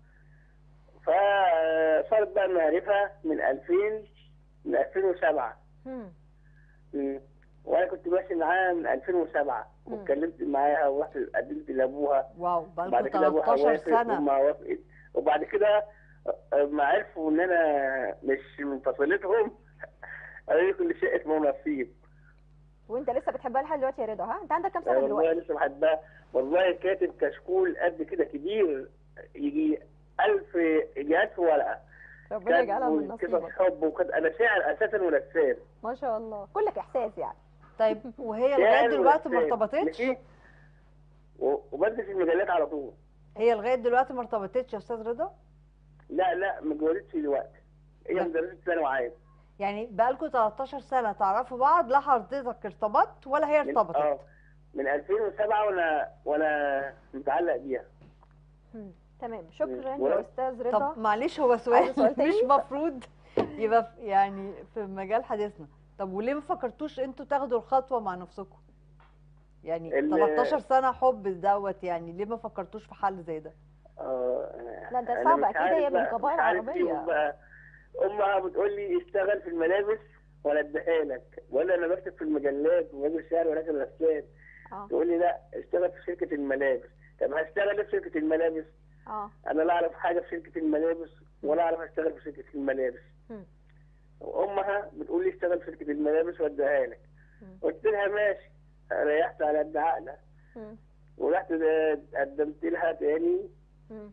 [SPEAKER 4] فصارت بقى معرفه من 2000 من 2007
[SPEAKER 1] مم.
[SPEAKER 4] مم. وانا كنت ماشي معاها من 2007
[SPEAKER 1] مم.
[SPEAKER 4] واتكلمت معاها ورحت قدمت لابوها
[SPEAKER 2] واو
[SPEAKER 4] بعد
[SPEAKER 2] بقالكوا
[SPEAKER 4] كده ابوها
[SPEAKER 2] 13
[SPEAKER 4] وافق
[SPEAKER 2] سنه
[SPEAKER 4] وما وافقت وبعد كده آه، ما عرفوا ان انا مش من فصيلتهم قالوا لي كل شيء اسمه نصيب
[SPEAKER 1] وانت لسه بتحبها لحد دلوقتي يا رضا ها انت عندك كام سنه
[SPEAKER 4] والله
[SPEAKER 1] دلوقتي
[SPEAKER 4] لسه بحبها والله كاتب كشكول قد كده كبير يجي ألف إجابات في ورقة
[SPEAKER 1] ربنا يجعلها من
[SPEAKER 4] كتب
[SPEAKER 1] نصيبك
[SPEAKER 4] حب وكتب أنا شاعر أساسا ورسام
[SPEAKER 1] ما شاء الله كلك احساس يعني
[SPEAKER 2] طيب وهي
[SPEAKER 4] شاعر
[SPEAKER 2] لغايه دلوقتي ما
[SPEAKER 4] ورسام.
[SPEAKER 2] ارتبطتش
[SPEAKER 4] ماشي؟ و- وبدرس المجلات على طول
[SPEAKER 2] هي لغايه دلوقتي ما ارتبطتش يا استاذ رضا
[SPEAKER 4] لا لا ما اتجوزتش دلوقتي هي
[SPEAKER 2] لا.
[SPEAKER 4] مدرسة ثانوي عام
[SPEAKER 2] يعني بقالكوا 13 سنه تعرفوا بعض لا حضرتك ارتبطت ولا هي
[SPEAKER 4] من-
[SPEAKER 2] ارتبطت
[SPEAKER 4] اه من 2007 وانا وانا متعلق بيها
[SPEAKER 1] مم. تمام شكرا
[SPEAKER 4] مم.
[SPEAKER 1] يا استاذ رضا
[SPEAKER 2] طب معلش هو
[SPEAKER 1] عايزة
[SPEAKER 2] سؤال
[SPEAKER 1] سؤال تاني؟
[SPEAKER 2] مش مفروض يبقى في يعني في مجال حديثنا طب وليه ما فكرتوش انتوا تاخدوا الخطوه مع نفسكم يعني
[SPEAKER 4] ال-
[SPEAKER 2] 13 سنه حب دوت يعني ليه ما فكرتوش في حل زي ده
[SPEAKER 4] آه،
[SPEAKER 1] لا، ده
[SPEAKER 4] أنا
[SPEAKER 1] صعب
[SPEAKER 4] مش
[SPEAKER 1] أكيد
[SPEAKER 4] عارف
[SPEAKER 1] هي من
[SPEAKER 4] بقى-
[SPEAKER 1] قبائل
[SPEAKER 4] مش عارف
[SPEAKER 1] عربية.
[SPEAKER 4] فيهم بقى. امها بتقول لي اشتغل في الملابس ولا اديها لك ولا انا بكتب في المجلات وبجيب الشعر ولكن الافلام
[SPEAKER 1] اه
[SPEAKER 4] تقول لي لا اشتغل في شركه الملابس طب هشتغل إيه في شركه الملابس
[SPEAKER 1] اه
[SPEAKER 4] انا لا اعرف حاجه في شركه الملابس ولا اعرف اشتغل في شركه الملابس
[SPEAKER 1] مم.
[SPEAKER 4] وامها بتقول لي اشتغل في شركه الملابس واديها لك
[SPEAKER 1] مم.
[SPEAKER 4] قلت لها ماشي ريحت على قد عقلها
[SPEAKER 1] مم.
[SPEAKER 4] ورحت ده- قدمت لها تاني
[SPEAKER 1] مم.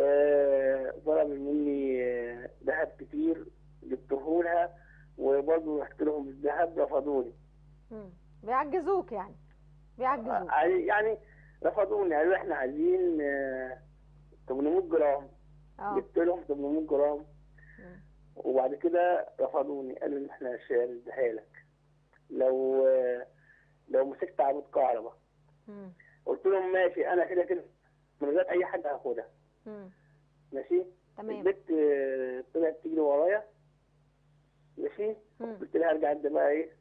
[SPEAKER 4] وطلب مني ذهب كتير جبته لها وبرضه رحت لهم بالذهب رفضوني
[SPEAKER 1] مم. بيعجزوك يعني بيعجزوك
[SPEAKER 4] ع- يعني رفضوني قالوا احنا عايزين آه، 800 جرام
[SPEAKER 1] اه
[SPEAKER 4] جبت لهم 800 جرام
[SPEAKER 1] مم.
[SPEAKER 4] وبعد كده رفضوني قالوا ان احنا مش هنديها لك لو آه، لو مسكت عمود كهرباء
[SPEAKER 1] مم.
[SPEAKER 4] قلت لهم ماشي انا كده كده من غير اي حاجه هاخدها
[SPEAKER 1] مم.
[SPEAKER 4] ماشي
[SPEAKER 1] تمام
[SPEAKER 4] البنت آه، طلعت تجري ورايا ماشي
[SPEAKER 1] مم.
[SPEAKER 4] قلت لها ارجع انت بقى ايه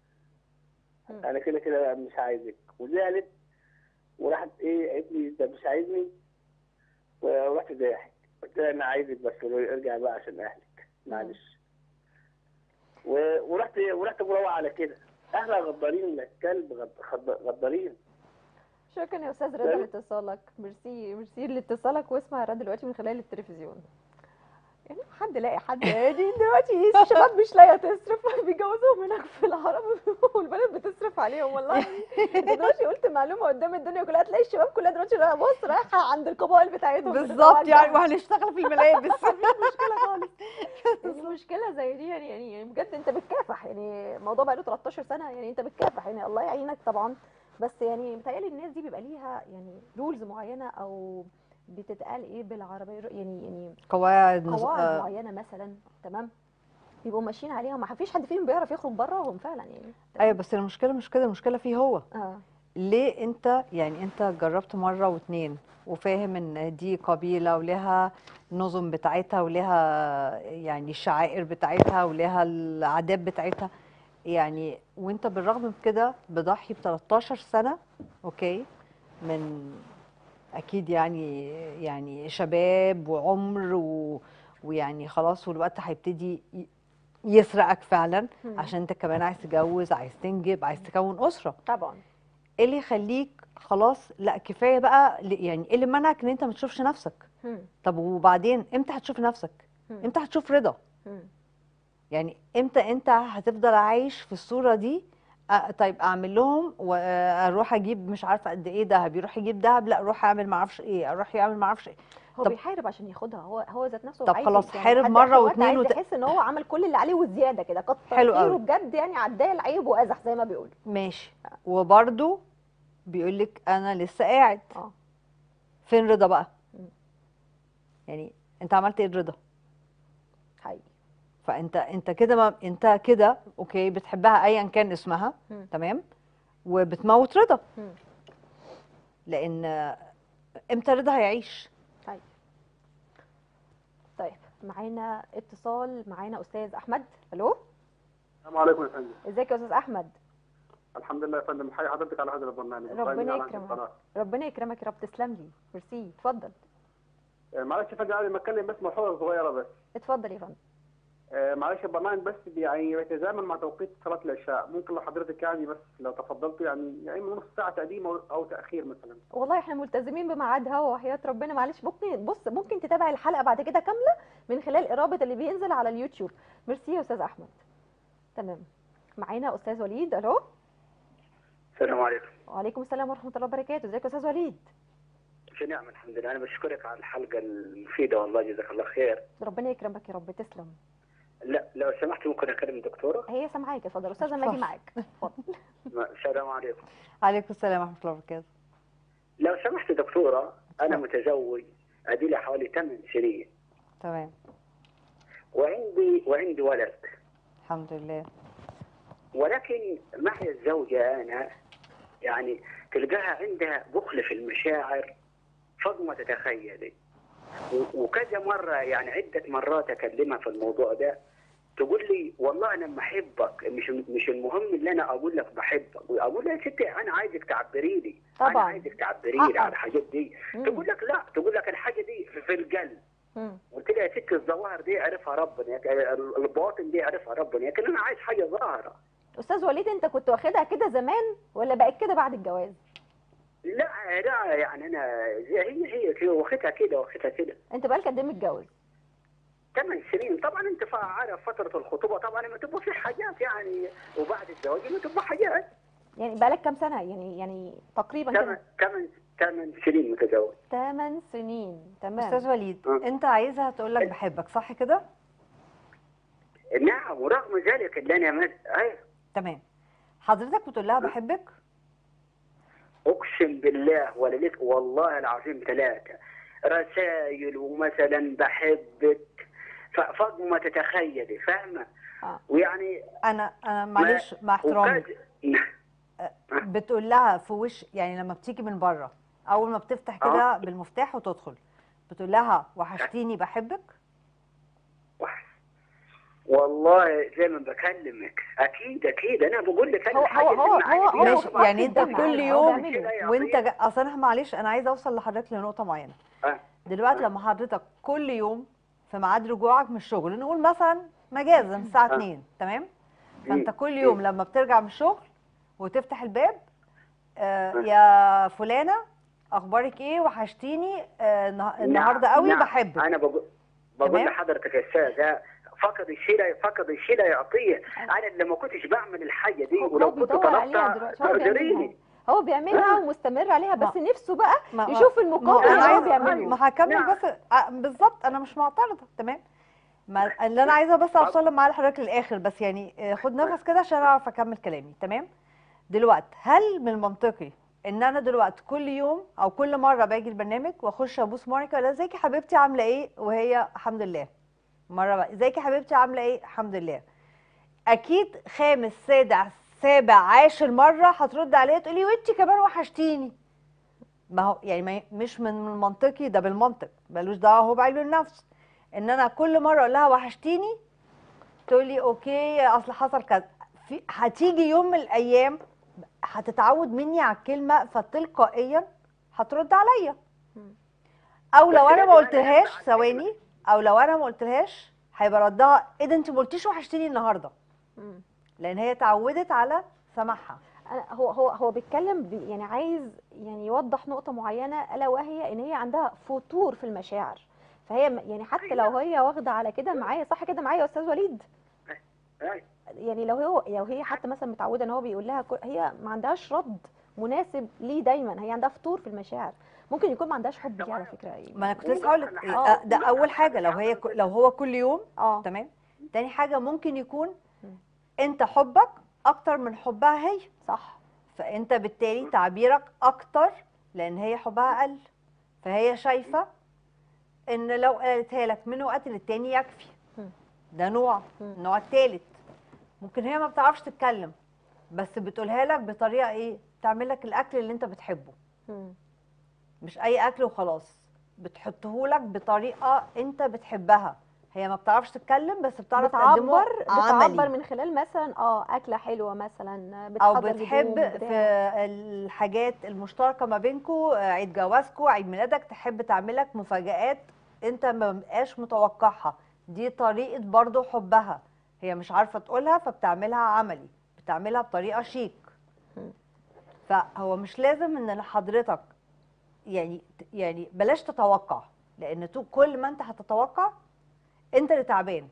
[SPEAKER 1] مم.
[SPEAKER 4] انا كده كده مش عايزك وزعلت وراحت ايه قالت لي انت مش عايزني ورحت ضاحك قلت لها انا عايزك بس ارجع بقى عشان اهلك معلش و- ورحت ورحت مروح على كده اهلها غدارين الكلب غد- غد- غدارين
[SPEAKER 1] شكرا يا استاذ رضا
[SPEAKER 4] تمام.
[SPEAKER 1] لاتصالك ميرسي ميرسي لاتصالك واسمع رضا دلوقتي من خلال التلفزيون يعني حد لاقي حد يعني دلوقتي الشباب مش لاقيه تصرف بيجوزوهم هناك في العرب والبنات بتصرف عليهم والله انت دلوقتي قلت معلومه قدام الدنيا كلها تلاقي الشباب كلها دلوقتي رايحة- بص رايحه عند القبائل بتاعتهم
[SPEAKER 2] بالظبط يعني وهنشتغل في الملابس
[SPEAKER 1] مفيش مشكله خالص يعني مشكله زي دي يعني يعني يعني بجد انت بتكافح يعني الموضوع بقى له 13 سنه يعني انت بتكافح يعني الله يعينك طبعا بس يعني متهيألي الناس دي بيبقى ليها يعني رولز معينه او بتتقال ايه بالعربيه يعني يعني
[SPEAKER 2] قواعد نز-
[SPEAKER 1] قواعد
[SPEAKER 2] آه،
[SPEAKER 1] معينه مثلا تمام بيبقوا ماشيين عليها ما فيش حد فيهم بيعرف يخرج براهم فعلا يعني
[SPEAKER 2] ايوه بس المشكله مش كده المشكله فيه هو
[SPEAKER 1] اه
[SPEAKER 2] ليه انت يعني انت جربت مره واتنين وفاهم ان دي قبيله ولها نظم بتاعتها ولها يعني الشعائر بتاعتها ولها العادات بتاعتها يعني وانت بالرغم من كده بضحي ب 13 سنه اوكي من اكيد يعني يعني شباب وعمر و ويعني خلاص والوقت هيبتدي ي- يسرقك فعلا
[SPEAKER 1] مم.
[SPEAKER 2] عشان انت كمان عايز تتجوز عايز تنجب عايز تكون اسره
[SPEAKER 1] طبعا
[SPEAKER 2] ايه اللي يخليك خلاص لا كفايه بقى ل- يعني ايه اللي منعك ان انت ما تشوفش نفسك
[SPEAKER 1] مم.
[SPEAKER 2] طب وبعدين امتى هتشوف نفسك
[SPEAKER 1] مم.
[SPEAKER 2] امتى هتشوف رضا
[SPEAKER 1] مم.
[SPEAKER 2] يعني امتى انت هتفضل عايش في الصوره دي أ- طيب اعمل لهم واروح اجيب مش عارفه قد ايه دهب يروح يجيب دهب لا اروح اعمل ما اعرفش ايه اروح يعمل ما اعرفش ايه
[SPEAKER 1] هو
[SPEAKER 2] طب-
[SPEAKER 1] بيحارب عشان ياخدها هو هو ذات نفسه
[SPEAKER 2] طب
[SPEAKER 1] عايز
[SPEAKER 2] خلاص
[SPEAKER 1] يعني
[SPEAKER 2] حارب
[SPEAKER 1] حد
[SPEAKER 2] مرة
[SPEAKER 1] آخر وقت
[SPEAKER 2] واتنين
[SPEAKER 1] عايز
[SPEAKER 2] وت-
[SPEAKER 1] يحس ان هو عمل كل اللي عليه وزياده كده كتر
[SPEAKER 2] حلو
[SPEAKER 1] خيره
[SPEAKER 2] قوي.
[SPEAKER 1] بجد يعني عداه العيب وازح زي ما بيقول
[SPEAKER 2] ماشي وبرده بيقول لك انا لسه قاعد
[SPEAKER 1] اه
[SPEAKER 2] فين رضا بقى
[SPEAKER 1] مم.
[SPEAKER 2] يعني انت عملت ايه الرضا
[SPEAKER 1] حقيقي
[SPEAKER 2] فانت انت كده ما انت كده اوكي بتحبها ايا كان اسمها
[SPEAKER 1] مم.
[SPEAKER 2] تمام وبتموت رضا
[SPEAKER 1] مم.
[SPEAKER 2] لان امتى رضا هيعيش
[SPEAKER 1] حقيقي طيب معانا اتصال معانا استاذ احمد الو
[SPEAKER 5] السلام عليكم يا فندم
[SPEAKER 1] ازيك يا استاذ احمد
[SPEAKER 5] الحمد لله يا فندم حي حضرتك على هذا البرنامج
[SPEAKER 1] ربنا
[SPEAKER 5] القائمين على هذه
[SPEAKER 1] يكرمك.
[SPEAKER 5] القناة.
[SPEAKER 1] ربنا يكرمك يا رب تسلم لي ميرسي اتفضل
[SPEAKER 5] آه، معلش يا فندم قبل ما اتكلم بس ملحوظه صغيره بس
[SPEAKER 1] اتفضل يا فندم
[SPEAKER 5] آه، معلش البرنامج بس بي- يعني بيتزامن مع توقيت صلاه العشاء ممكن لو حضرتك يعني بس لو تفضلت يعني يعني من نص ساعه تقديم أو- او تاخير مثلا
[SPEAKER 1] والله احنا ملتزمين بميعادها وحياة ربنا معلش ممكن بص ممكن تتابع الحلقه بعد كده كامله من خلال الرابط اللي بينزل على اليوتيوب ميرسي يا استاذ احمد تمام معانا استاذ وليد الو
[SPEAKER 4] السلام عليكم
[SPEAKER 1] وعليكم السلام ورحمه الله وبركاته ازيك يا استاذ وليد
[SPEAKER 4] في نعم الحمد لله انا بشكرك على الحلقه المفيده والله جزاك الله خير
[SPEAKER 1] ربنا يكرمك يا رب تسلم
[SPEAKER 4] لا لو سمحت ممكن اكلم دكتوره
[SPEAKER 1] هي سامعاك اتفضل استاذه ما اجي
[SPEAKER 2] اتفضل.
[SPEAKER 1] معاك اتفضل
[SPEAKER 4] السلام عليكم
[SPEAKER 2] عليكم السلام ورحمه الله وبركاته
[SPEAKER 4] لو سمحت دكتوره انا متزوج ادي لي حوالي 8 سنين
[SPEAKER 2] تمام
[SPEAKER 4] وعندي وعندي ولد
[SPEAKER 2] الحمد لله
[SPEAKER 4] ولكن معي الزوجة أنا يعني تلقاها عندها بخل في المشاعر فوق ما تتخيلي و- وكذا مرة يعني عدة مرات أكلمها في الموضوع ده
[SPEAKER 6] تقول لي والله انا بحبك مش مش المهم ان انا اقول لك بحبك اقول لها يا ستي انا عايزك تعبري لي انا
[SPEAKER 1] طبعاً.
[SPEAKER 6] عايزك تعبري لي
[SPEAKER 1] حقك.
[SPEAKER 6] على الحاجات دي
[SPEAKER 1] مم.
[SPEAKER 6] تقول لك لا تقول لك الحاجه دي في القلب
[SPEAKER 1] مم.
[SPEAKER 6] قلت لها يا ستي الظواهر دي عرفها ربنا يا- الباطن دي عرفها ربنا لكن انا عايز حاجه ظاهره
[SPEAKER 1] استاذ وليد انت كنت واخدها كده زمان ولا بقت كده بعد الجواز
[SPEAKER 6] لا لا يعني انا زي- هي هي كده واخدها كده واخدها كده
[SPEAKER 1] انت بقالك قد ايه متجوز
[SPEAKER 6] ثمان سنين طبعا انت فا- عارف فتره الخطوبه طبعا لما تبقى في حاجات يعني وبعد الزواج لما تبقى حاجات
[SPEAKER 1] يعني بقالك كام سنه يعني يعني تقريبا
[SPEAKER 6] ثمان
[SPEAKER 1] كده
[SPEAKER 6] ثمان ثمان سنين متزوج
[SPEAKER 1] 8 سنين تمام
[SPEAKER 2] استاذ وليد
[SPEAKER 6] آه.
[SPEAKER 2] انت عايزها تقول لك بحبك صح كده
[SPEAKER 6] نعم ورغم ذلك اللي انا مد... أيوة.
[SPEAKER 2] تمام حضرتك بتقول لها بحبك
[SPEAKER 6] اقسم بالله ولدك والله العظيم ثلاثه رسائل ومثلا بحبك ف- فوق ما تتخيلي فاهمه
[SPEAKER 1] آه.
[SPEAKER 6] ويعني
[SPEAKER 2] انا انا معلش مع احترامي
[SPEAKER 6] وكاد-
[SPEAKER 2] بتقول لها في وش يعني لما بتيجي من بره اول ما بتفتح كده بالمفتاح وتدخل بتقول لها وحشتيني بحبك
[SPEAKER 6] والله زي ما بكلمك اكيد اكيد انا بقول لك انا
[SPEAKER 1] هو-
[SPEAKER 6] الحاجه
[SPEAKER 1] هو-
[SPEAKER 6] اللي
[SPEAKER 1] هو-
[SPEAKER 6] معايا
[SPEAKER 1] هو-
[SPEAKER 6] دي
[SPEAKER 2] ماشي
[SPEAKER 1] هو
[SPEAKER 2] يعني انت
[SPEAKER 1] واخد
[SPEAKER 2] كل
[SPEAKER 1] الدم، هو
[SPEAKER 2] يوم
[SPEAKER 1] بيعمله.
[SPEAKER 2] وانت جا... اصل انا معلش انا عايزه اوصل لحضرتك لنقطه معينه
[SPEAKER 6] آه.
[SPEAKER 2] دلوقتي لما حضرتك كل يوم في ميعاد رجوعك من الشغل نقول مثلا مجازا الساعه
[SPEAKER 6] آه.
[SPEAKER 2] 2 تمام فانت
[SPEAKER 6] مم.
[SPEAKER 2] كل يوم لما بترجع من الشغل وتفتح الباب آه
[SPEAKER 6] آه.
[SPEAKER 2] يا فلانه اخبارك ايه وحشتيني آه النه- النهارده قوي
[SPEAKER 6] نعم.
[SPEAKER 2] بحبك
[SPEAKER 6] انا بقول بقول
[SPEAKER 2] تمام؟
[SPEAKER 6] لحضرتك يا استاذ فقد الشيء لا فقد الشيء لا يعطيه انا اللي ما كنتش بعمل الحاجه دي
[SPEAKER 1] هو
[SPEAKER 6] ولو
[SPEAKER 1] هو
[SPEAKER 6] كنت
[SPEAKER 1] بيدور عليها
[SPEAKER 6] طلبتها
[SPEAKER 1] دلوقتي هو بيعملها
[SPEAKER 6] تقدريني
[SPEAKER 1] هو بيعملها ومستمر عليها بس نفسه بقى
[SPEAKER 2] ما- ما-
[SPEAKER 1] يشوف
[SPEAKER 2] ما هو
[SPEAKER 1] المقابل
[SPEAKER 2] انا
[SPEAKER 1] اللي هو
[SPEAKER 2] عايزه
[SPEAKER 1] بيعمله
[SPEAKER 2] ما هكمل
[SPEAKER 6] نعم.
[SPEAKER 2] بس آه، بالظبط انا مش معترضه تمام ما اللي انا عايزه بس اوصل مع حضرتك للاخر بس يعني آه، خد نفس كده عشان اعرف اكمل كلامي تمام دلوقتي هل من المنطقي ان انا دلوقتي كل يوم او كل مره باجي البرنامج واخش ابوس مونيكا لا ازيك يا حبيبتي عامله ايه وهي الحمد لله مره بقى ازيك يا حبيبتي عامله ايه الحمد لله اكيد خامس سادع سابع عاشر مره هترد عليا تقولي وانتي كمان وحشتيني ما هو يعني ما مش من المنطقي ده بالمنطق ملوش دعوه هو بعلم النفس ان انا كل مره اقول لها وحشتيني تقول لي اوكي اصل حصل كذا في هتيجي يوم من الايام هتتعود مني على الكلمه فتلقائيا هترد عليا او لو
[SPEAKER 6] بس
[SPEAKER 2] انا ما
[SPEAKER 6] لازم أنا
[SPEAKER 2] قلتلهاش
[SPEAKER 6] أسمع
[SPEAKER 2] ثواني او لو انا ما قلتلهاش هيبقى ردها ايه ده انت ما قلتيش وحشتيني النهارده
[SPEAKER 1] مم.
[SPEAKER 2] لان هي اتعودت على سماعها
[SPEAKER 1] أنا- هو هو هو بيتكلم بي يعني عايز يعني يوضح نقطة معينة ألا وهي إن هي عندها فتور في المشاعر فهي م- يعني حتى لو هي واخدة على كده معايا صح كده معايا يا أستاذ وليد
[SPEAKER 6] أيوة.
[SPEAKER 1] يعني لو هو لو هي حتى مثلا متعودة إن هو بيقول لها كل- هي ما عندهاش رد مناسب ليه دايما هي عندها فتور في المشاعر ممكن يكون ما عندهاش حب ليه على فكرة
[SPEAKER 2] ما انا كنت لسه هقول لك
[SPEAKER 1] آه.
[SPEAKER 2] ده اول حاجه لو هي ك- لو هو كل يوم
[SPEAKER 1] اه
[SPEAKER 2] تمام تاني حاجه ممكن يكون
[SPEAKER 1] مم.
[SPEAKER 2] انت حبك اكتر من حبها هي
[SPEAKER 1] صح
[SPEAKER 2] فانت بالتالي تعبيرك اكتر لان هي حبها اقل فهي شايفه ان لو قالتها لك من وقت للتاني يكفي
[SPEAKER 1] مم.
[SPEAKER 2] ده نوع
[SPEAKER 1] مم.
[SPEAKER 2] النوع التالت ممكن هي ما بتعرفش تتكلم بس بتقولها لك بطريقه ايه بتعمل لك الاكل اللي انت بتحبه
[SPEAKER 1] مم.
[SPEAKER 2] مش اي اكل وخلاص بتحطه لك بطريقه انت بتحبها هي ما بتعرفش تتكلم بس بتعرف تقدمه
[SPEAKER 1] بتعبر
[SPEAKER 2] عملي
[SPEAKER 1] بتعبر من خلال مثلا اه أكلة حلوة مثلا
[SPEAKER 2] او
[SPEAKER 1] بتحضر
[SPEAKER 2] بتحب
[SPEAKER 1] هدوم
[SPEAKER 2] في
[SPEAKER 1] بتاع.
[SPEAKER 2] الحاجات المشتركه ما بينكم عيد جوازكم عيد ميلادك تحب تعملك مفاجآت انت ما بقاش متوقعها دي طريقه برضو حبها هي مش عارفه تقولها فبتعملها عملي بتعملها بطريقه شيك
[SPEAKER 1] مم.
[SPEAKER 2] فهو مش لازم ان حضرتك يعني يعني بلاش تتوقع لان تو- كل ما انت هتتوقع انت اللي تعبان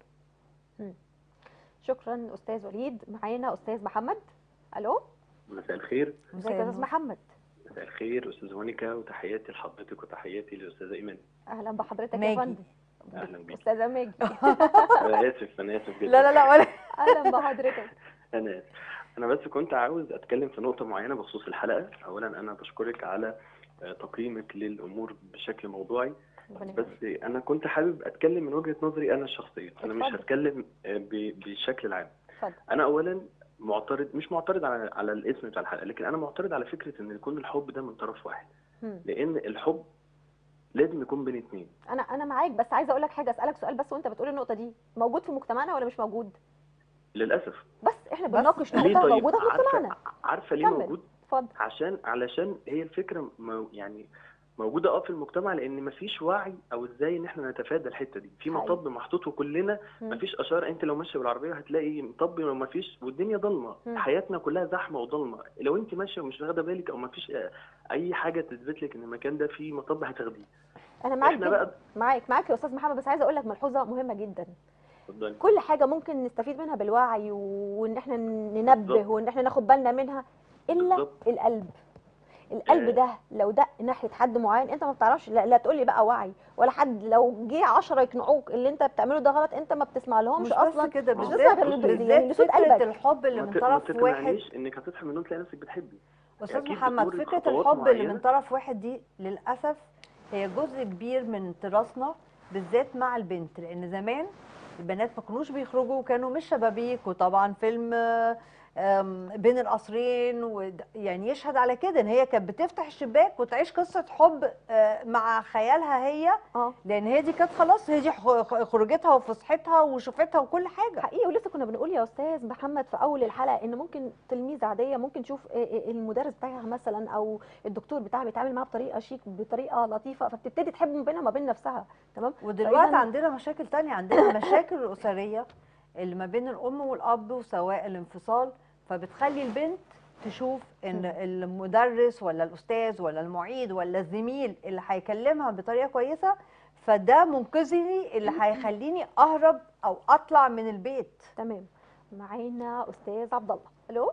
[SPEAKER 1] شكرا استاذ وليد معانا استاذ محمد الو
[SPEAKER 7] مساء الخير
[SPEAKER 1] ازيك يا استاذ محمد
[SPEAKER 7] مساء الخير استاذ مونيكا وتحياتي لحضرتك وتحياتي للاستاذه ايمان
[SPEAKER 1] اهلا بحضرتك يا
[SPEAKER 2] ماجي.
[SPEAKER 1] فندم
[SPEAKER 7] أهلا بيك.
[SPEAKER 1] استاذه ماجي
[SPEAKER 7] انا اسف انا اسف جدا
[SPEAKER 2] لا لا لا ولا
[SPEAKER 1] اهلا بحضرتك
[SPEAKER 7] انا اسف انا بس كنت عاوز اتكلم في نقطه معينه بخصوص الحلقه اولا انا بشكرك على آه، تقييمك للامور بشكل موضوعي
[SPEAKER 1] ربنا
[SPEAKER 7] بس
[SPEAKER 1] يخليك.
[SPEAKER 7] انا كنت حابب اتكلم من وجهه نظري انا الشخصيه انا مش
[SPEAKER 1] اتفضل.
[SPEAKER 7] هتكلم آه، ب- بالشكل العام
[SPEAKER 1] اتفضل
[SPEAKER 7] انا اولا معترض مش معترض على على الاسم بتاع الحلقه لكن انا معترض على فكره ان يكون الحب ده من طرف واحد
[SPEAKER 1] مم.
[SPEAKER 7] لان الحب لازم يكون بين اتنين
[SPEAKER 1] انا انا معاك بس عايزه اقول لك حاجه اسالك سؤال بس وانت بتقول النقطه دي موجود في مجتمعنا ولا مش موجود
[SPEAKER 7] للاسف
[SPEAKER 1] بس احنا
[SPEAKER 2] بس
[SPEAKER 1] بنناقش
[SPEAKER 7] ليه
[SPEAKER 1] نقطه
[SPEAKER 7] طيب
[SPEAKER 1] موجوده في مجتمعنا
[SPEAKER 7] عارفه عارفه ليه
[SPEAKER 1] كمل.
[SPEAKER 7] موجود
[SPEAKER 1] اتفضل
[SPEAKER 7] عشان علشان هي الفكره مو يعني موجوده اه في المجتمع لان مفيش وعي او ازاي ان احنا نتفادى الحته دي في
[SPEAKER 1] حقيقي.
[SPEAKER 7] مطب محطوط وكلنا
[SPEAKER 1] مم.
[SPEAKER 7] مفيش اشاره انت لو ماشيه بالعربيه هتلاقي مطب ومفيش والدنيا ضلمه
[SPEAKER 1] مم.
[SPEAKER 7] حياتنا كلها زحمه وضلمه لو انت ماشيه ومش واخده بالك او مفيش آه، اي حاجه تثبت لك ان المكان ده فيه مطب هتاخديه
[SPEAKER 1] انا معاك
[SPEAKER 7] احنا
[SPEAKER 1] جدا
[SPEAKER 7] بقى
[SPEAKER 1] معاك معاك يا استاذ محمد بس عايزه اقول لك ملحوظه مهمه جدا
[SPEAKER 7] اتفضلي.
[SPEAKER 1] كل حاجه ممكن نستفيد منها بالوعي وان احنا ننبه
[SPEAKER 7] بالظبط.
[SPEAKER 1] وان احنا ناخد بالنا منها الا
[SPEAKER 7] بالظبط.
[SPEAKER 1] القلب القلب
[SPEAKER 7] آه.
[SPEAKER 1] ده لو دق ناحيه حد معين انت ما بتعرفش لا, لا تقول لي بقى وعي ولا حد لو جه 10 يقنعوك اللي انت بتعمله ده غلط انت ما بتسمع لهمش
[SPEAKER 2] مش
[SPEAKER 1] اصلا
[SPEAKER 2] بس كده
[SPEAKER 1] مش
[SPEAKER 2] بالذات
[SPEAKER 1] بتسمع غير اللي- يعني
[SPEAKER 2] بالذات
[SPEAKER 1] لصوت
[SPEAKER 2] فكره
[SPEAKER 1] قلبك
[SPEAKER 2] الحب اللي
[SPEAKER 7] ما
[SPEAKER 2] من
[SPEAKER 7] ت- ما
[SPEAKER 2] طرف واحد
[SPEAKER 7] تقنعنيش انك هتصحي من النوم تلاقي نفسك بتحبي
[SPEAKER 2] استاذ
[SPEAKER 7] أكيد
[SPEAKER 2] محمد
[SPEAKER 7] بتمر
[SPEAKER 2] فكره
[SPEAKER 7] بخطوات
[SPEAKER 2] الحب اللي من
[SPEAKER 7] معينة.
[SPEAKER 2] طرف واحد دي للاسف هي جزء كبير من تراثنا بالذات مع البنت لان زمان البنات ما كانوش بيخرجوا وكانوا مش شبابيك وطبعا فيلم آه، آم، بين القصرين ود- يعني يشهد على كده ان هي كانت بتفتح الشباك وتعيش قصه حب آه، مع خيالها هي
[SPEAKER 1] اه
[SPEAKER 2] لان هي دي كانت خلاص هي دي خ- خروجتها وفسحتها وشوفتها وكل حاجه
[SPEAKER 1] حقيقي ولسه كنا بنقول يا استاذ محمد في اول الحلقه ان ممكن تلميذه عاديه ممكن تشوف إيه- إيه المدرس بتاعها مثلا او الدكتور بتاعها بيتعامل معاها بطريقه شيك بطريقه لطيفه فبتبتدي تحب ما بينها وما بين نفسها تمام
[SPEAKER 2] ودلوقتي
[SPEAKER 1] فإذا-
[SPEAKER 2] عندنا مشاكل تانية عندنا المشاكل الأسرية اللي ما بين الأم والأب وسواء الانفصال فبتخلي البنت تشوف ان
[SPEAKER 1] مم.
[SPEAKER 2] المدرس ولا الاستاذ ولا المعيد ولا الزميل اللي هيكلمها بطريقه كويسه فده منقذني اللي هيخليني اهرب او اطلع من البيت
[SPEAKER 1] تمام معانا استاذ عبد الله الو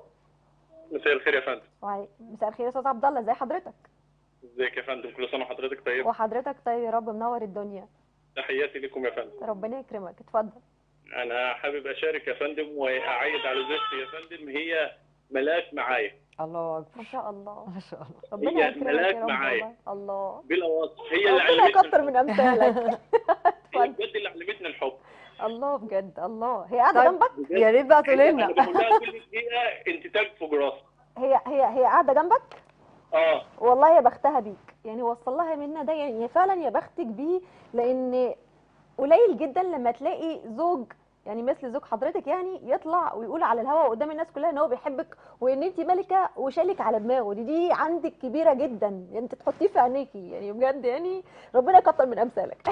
[SPEAKER 8] مساء الخير يا فندم
[SPEAKER 1] وعلي- مساء الخير يا استاذ عبد الله ازي حضرتك
[SPEAKER 8] ازيك يا فندم كل سنه وحضرتك طيب
[SPEAKER 1] وحضرتك طيب يا رب منور الدنيا
[SPEAKER 8] تحياتي لكم يا فندم
[SPEAKER 1] ربنا يكرمك اتفضل
[SPEAKER 8] انا حابب اشارك يا فندم واعيد على زوجتي يا فندم هي ملاك معايا
[SPEAKER 2] الله
[SPEAKER 1] ما
[SPEAKER 2] اكبر
[SPEAKER 1] شاء الله
[SPEAKER 2] ما شاء الله
[SPEAKER 1] ربنا
[SPEAKER 8] هي
[SPEAKER 1] يكرمك
[SPEAKER 8] ملاك
[SPEAKER 1] يا رب
[SPEAKER 8] معايا.
[SPEAKER 1] والله. الله
[SPEAKER 8] بلا وصف هي اللي
[SPEAKER 1] ربنا
[SPEAKER 8] علمتنا
[SPEAKER 1] يكتر من امثالك
[SPEAKER 8] هي
[SPEAKER 1] اتفضل
[SPEAKER 8] بجد اللي علمتنا الحب
[SPEAKER 1] الله بجد الله هي قاعده
[SPEAKER 2] طيب.
[SPEAKER 1] جنبك
[SPEAKER 8] بجد.
[SPEAKER 2] يا ريت بقى تقولي
[SPEAKER 8] انا
[SPEAKER 2] لنا
[SPEAKER 8] بقول لها كل دقيقه انت تاج فوق راسي
[SPEAKER 1] هي هي هي قاعده جنبك
[SPEAKER 8] اه
[SPEAKER 1] والله يا بختها بيك يعني وصل لها منا ده يعني فعلا يا بختك بيه لان قليل جدا لما تلاقي زوج يعني مثل زوج حضرتك يعني يطلع ويقول على الهوا قدام الناس كلها ان هو بيحبك وان انت ملكه وشالك على دماغه دي دي عندك كبيره جدا يعني انت تحطيه في عينيكي يعني بجد يعني ربنا يكتر من امثالك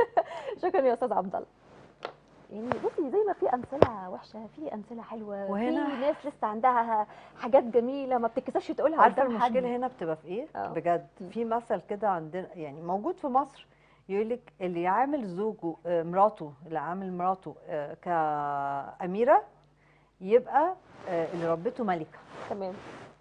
[SPEAKER 1] شكرا يا استاذ عبد الله يعني بصي زي ما في امثله وحشه في امثله حلوه
[SPEAKER 2] وهنا-
[SPEAKER 1] في ناس لسه عندها حاجات جميله ما بتتكسفش تقولها
[SPEAKER 2] عارفه
[SPEAKER 1] قدام حد.
[SPEAKER 2] المشكله هنا بتبقى في ايه
[SPEAKER 1] آه.
[SPEAKER 2] بجد
[SPEAKER 1] مم.
[SPEAKER 2] في مثل كده عندنا يعني موجود في مصر يقول لك اللي يعامل زوجه آه، مراته اللي عامل مراته آه، كأميرة يبقى آه، اللي ربته ملكة
[SPEAKER 1] تمام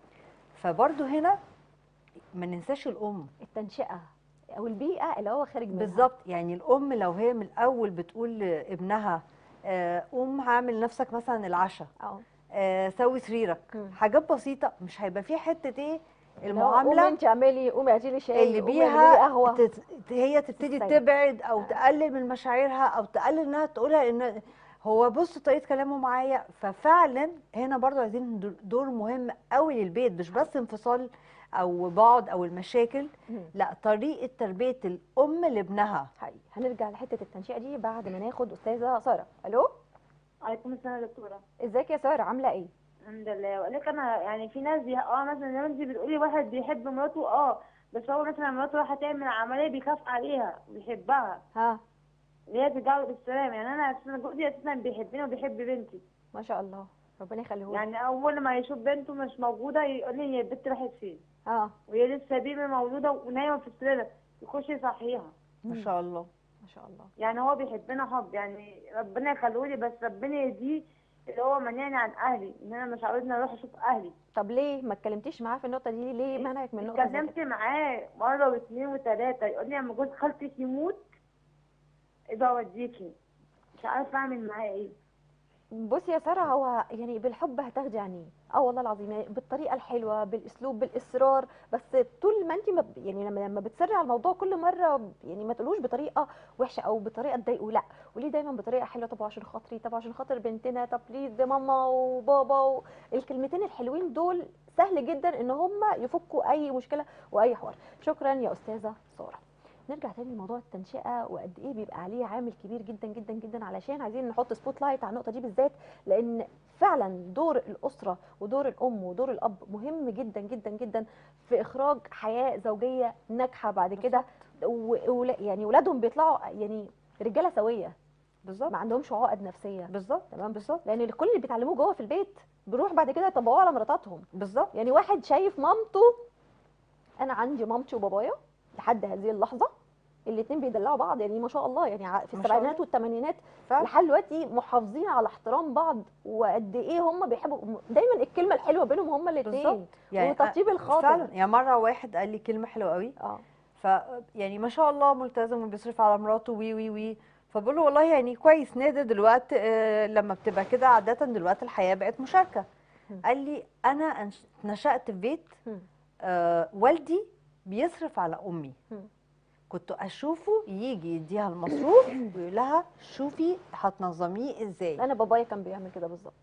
[SPEAKER 2] فبرضه هنا ما ننساش الأم
[SPEAKER 1] التنشئه او البيئه اللي هو خارج منها
[SPEAKER 2] بالظبط يعني الأم لو هي من الأول بتقول لابنها آه، قوم هعمل نفسك مثلا العشاء
[SPEAKER 1] اه
[SPEAKER 2] آه، سوي سريرك
[SPEAKER 1] مم.
[SPEAKER 2] حاجات بسيطة مش هيبقى في حتة ايه
[SPEAKER 1] اللي هو قومي
[SPEAKER 2] المعاملة
[SPEAKER 1] انت اعملي قومي اعملي لي شاي
[SPEAKER 2] اللي
[SPEAKER 1] قومي اعملي لي
[SPEAKER 2] بيها
[SPEAKER 1] قهوه
[SPEAKER 2] تت... هي تبتدي
[SPEAKER 1] السيد.
[SPEAKER 2] تبعد او
[SPEAKER 1] آه.
[SPEAKER 2] تقلل من مشاعرها او تقلل انها تقولها ان هو بص طريقه كلامه معايا ففعلا هنا برضو عايزين دور- دور مهم قوي للبيت مش بس انفصال او بعد او المشاكل
[SPEAKER 1] مم.
[SPEAKER 2] لا طريقه تربيه الام لابنها
[SPEAKER 1] حقيقي هنرجع لحته التنشئه دي بعد ما ناخد استاذه ساره الو
[SPEAKER 9] عليكم السلام يا دكتوره
[SPEAKER 1] ازيك يا ساره عامله ايه
[SPEAKER 9] الحمد لله وقال لك انا يعني في ناس بي... اه مثلا زي ما انت بتقولي واحد بيحب مراته اه بس هو مثلا مراته راح تعمل عمليه بيخاف عليها بيحبها
[SPEAKER 1] ها
[SPEAKER 9] اللي هي ترجع له بالسلام يعني انا اساسا جوزي اساسا بيحبني وبيحب بنتي
[SPEAKER 1] ما شاء الله ربنا يخليه لك.
[SPEAKER 9] يعني اول ما يشوف بنته مش موجوده يقول لي هي البنت راحت فين
[SPEAKER 1] اه
[SPEAKER 9] وهي لسه بيبي مولوده ونايمه في السرير يخش يصحيها
[SPEAKER 2] ما
[SPEAKER 1] مم.
[SPEAKER 2] شاء الله
[SPEAKER 1] ما شاء الله
[SPEAKER 9] يعني هو بيحبنا حب يعني ربنا يخليه لي بس ربنا يهديه اللي هو منعني عن اهلي ان انا مش عاوزني اروح اشوف اهلي
[SPEAKER 1] طب ليه ما اتكلمتيش معاه في النقطه دي ليه منعك من النقطه زي
[SPEAKER 9] اتكلمت
[SPEAKER 1] كده
[SPEAKER 9] معاه مره واثنين وثلاثه يقول لي لما جوز خالتك يموت يبقى اوديكي مش عارفه اعمل معاه ايه
[SPEAKER 1] بصي يا ساره هو يعني بالحب هتاخدي عينيه اه والله العظيم يعني بالطريقه الحلوه بالاسلوب بالاصرار بس طول ما انت ما ب- يعني لما لما بتصري على الموضوع كل مره يعني ما تقولوش بطريقه وحشه او بطريقه تضايقه لا قوليه دايما بطريقه حلوه طب عشان خاطري طب عشان خاطر بنتنا طب بليز يا ماما وبابا و... الكلمتين الحلوين دول سهل جدا ان هم يفكوا اي مشكله واي حوار شكرا يا استاذه ساره نرجع تاني لموضوع التنشئه وقد ايه بيبقى عليه عامل كبير جدا جدا جدا علشان عايزين نحط سبوت لايت على النقطه دي بالذات لان فعلا دور الاسره ودور الام ودور الاب مهم جدا جدا جدا في اخراج حياه زوجيه ناجحه بعد كده و- ولا- يعني ولادهم بيطلعوا يعني رجاله سويه
[SPEAKER 2] بالظبط
[SPEAKER 1] ما عندهمش عقد نفسيه
[SPEAKER 2] بالظبط
[SPEAKER 1] تمام
[SPEAKER 2] بالظبط
[SPEAKER 1] لان كل اللي بيتعلموه جوه في البيت بيروح بعد كده يطبقوه على مراتاتهم
[SPEAKER 2] بالظبط
[SPEAKER 1] يعني واحد شايف مامته انا عندي مامتي وبابايا لحد هذه اللحظه الاثنين بيدلعوا بعض يعني ما شاء الله يعني ع- في
[SPEAKER 2] ما شاء
[SPEAKER 1] السبعينات
[SPEAKER 2] الله.
[SPEAKER 1] والثمانينات
[SPEAKER 2] فعلا.
[SPEAKER 1] لحد دلوقتي محافظين على احترام بعض وقد ايه هم بيحبوا دايما الكلمه الحلوه بينهم هم الاثنين
[SPEAKER 2] بالظبط يعني
[SPEAKER 1] وتطيب الخاطر
[SPEAKER 2] فعلا يعني مره واحد قال لي كلمه حلوه قوي
[SPEAKER 1] اه
[SPEAKER 2] ف يعني ما شاء الله ملتزم وبيصرف على مراته وي وي وي فبقول له والله يعني كويس نادر دلوقتي آه، لما بتبقى كده عاده دلوقتي الحياه بقت مشاركه
[SPEAKER 1] مم.
[SPEAKER 2] قال لي انا أنش- نشأت في بيت
[SPEAKER 1] مم.
[SPEAKER 2] آه والدي بيصرف على امي
[SPEAKER 1] مم.
[SPEAKER 2] كنت اشوفه يجي يديها المصروف ويقول لها شوفي هتنظميه ازاي
[SPEAKER 1] انا بابايا كان بيعمل كده بالظبط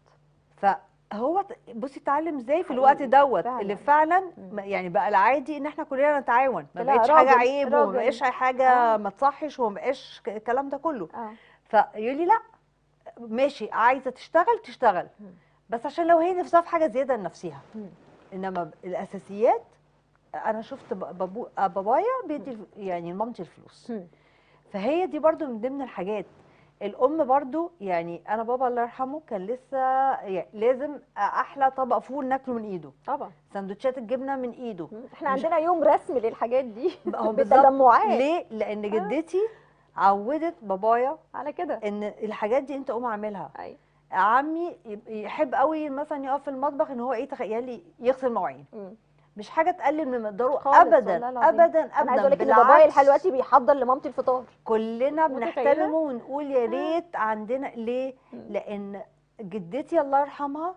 [SPEAKER 2] فهو ت- بصي اتعلم ازاي في
[SPEAKER 1] حقيقي،
[SPEAKER 2] الوقت دوت
[SPEAKER 1] فعلا.
[SPEAKER 2] اللي فعلا
[SPEAKER 1] مم.
[SPEAKER 2] ما- يعني بقى العادي ان احنا كلنا نتعاون ما
[SPEAKER 1] لا،
[SPEAKER 2] بقتش حاجه
[SPEAKER 1] راجل-
[SPEAKER 2] عيب وما
[SPEAKER 1] راجل.
[SPEAKER 2] بقاش حاجه
[SPEAKER 1] آه.
[SPEAKER 2] ما تصحش وما بقاش ك- الكلام ده كله
[SPEAKER 1] اه
[SPEAKER 2] فيقول لي لا ماشي عايزه تشتغل تشتغل
[SPEAKER 1] مم.
[SPEAKER 2] بس عشان لو هي نفسها في حاجه زياده لنفسها
[SPEAKER 1] مم.
[SPEAKER 2] انما ب- الاساسيات انا شفت ب- بابو بابايا بيدي الف- يعني لمامتي الفلوس
[SPEAKER 1] مم.
[SPEAKER 2] فهي دي برضو من ضمن الحاجات الام برضو يعني انا بابا الله يرحمه كان لسه يعني لازم احلى طبق فول ناكله من ايده
[SPEAKER 1] طبعا
[SPEAKER 2] سندوتشات الجبنه من ايده
[SPEAKER 1] مم. احنا
[SPEAKER 2] مش-
[SPEAKER 1] عندنا يوم رسمي للحاجات دي
[SPEAKER 2] هو بالظبط
[SPEAKER 1] بالتجمعات
[SPEAKER 2] ليه لان جدتي عودت بابايا
[SPEAKER 1] على كده
[SPEAKER 2] ان الحاجات دي انت قوم اعملها
[SPEAKER 1] ايوه
[SPEAKER 2] عمي يب- يحب قوي مثلا يقف في المطبخ ان هو ايه تخيلي يغسل مواعين
[SPEAKER 1] مم.
[SPEAKER 2] مش حاجه تقلل من مقداره
[SPEAKER 1] خالص
[SPEAKER 2] ابدا
[SPEAKER 1] والله العظيم.
[SPEAKER 2] ابدا
[SPEAKER 1] انا عايزه
[SPEAKER 2] ابدا
[SPEAKER 1] اقول لك ان بابايا
[SPEAKER 2] بالعكس
[SPEAKER 1] لحد دلوقتي بيحضر لمامتي الفطار
[SPEAKER 2] كلنا
[SPEAKER 1] متخيلة؟
[SPEAKER 2] بنحترمه ونقول يا
[SPEAKER 1] آه.
[SPEAKER 2] ريت عندنا ليه
[SPEAKER 1] مم.
[SPEAKER 2] لان جدتي الله يرحمها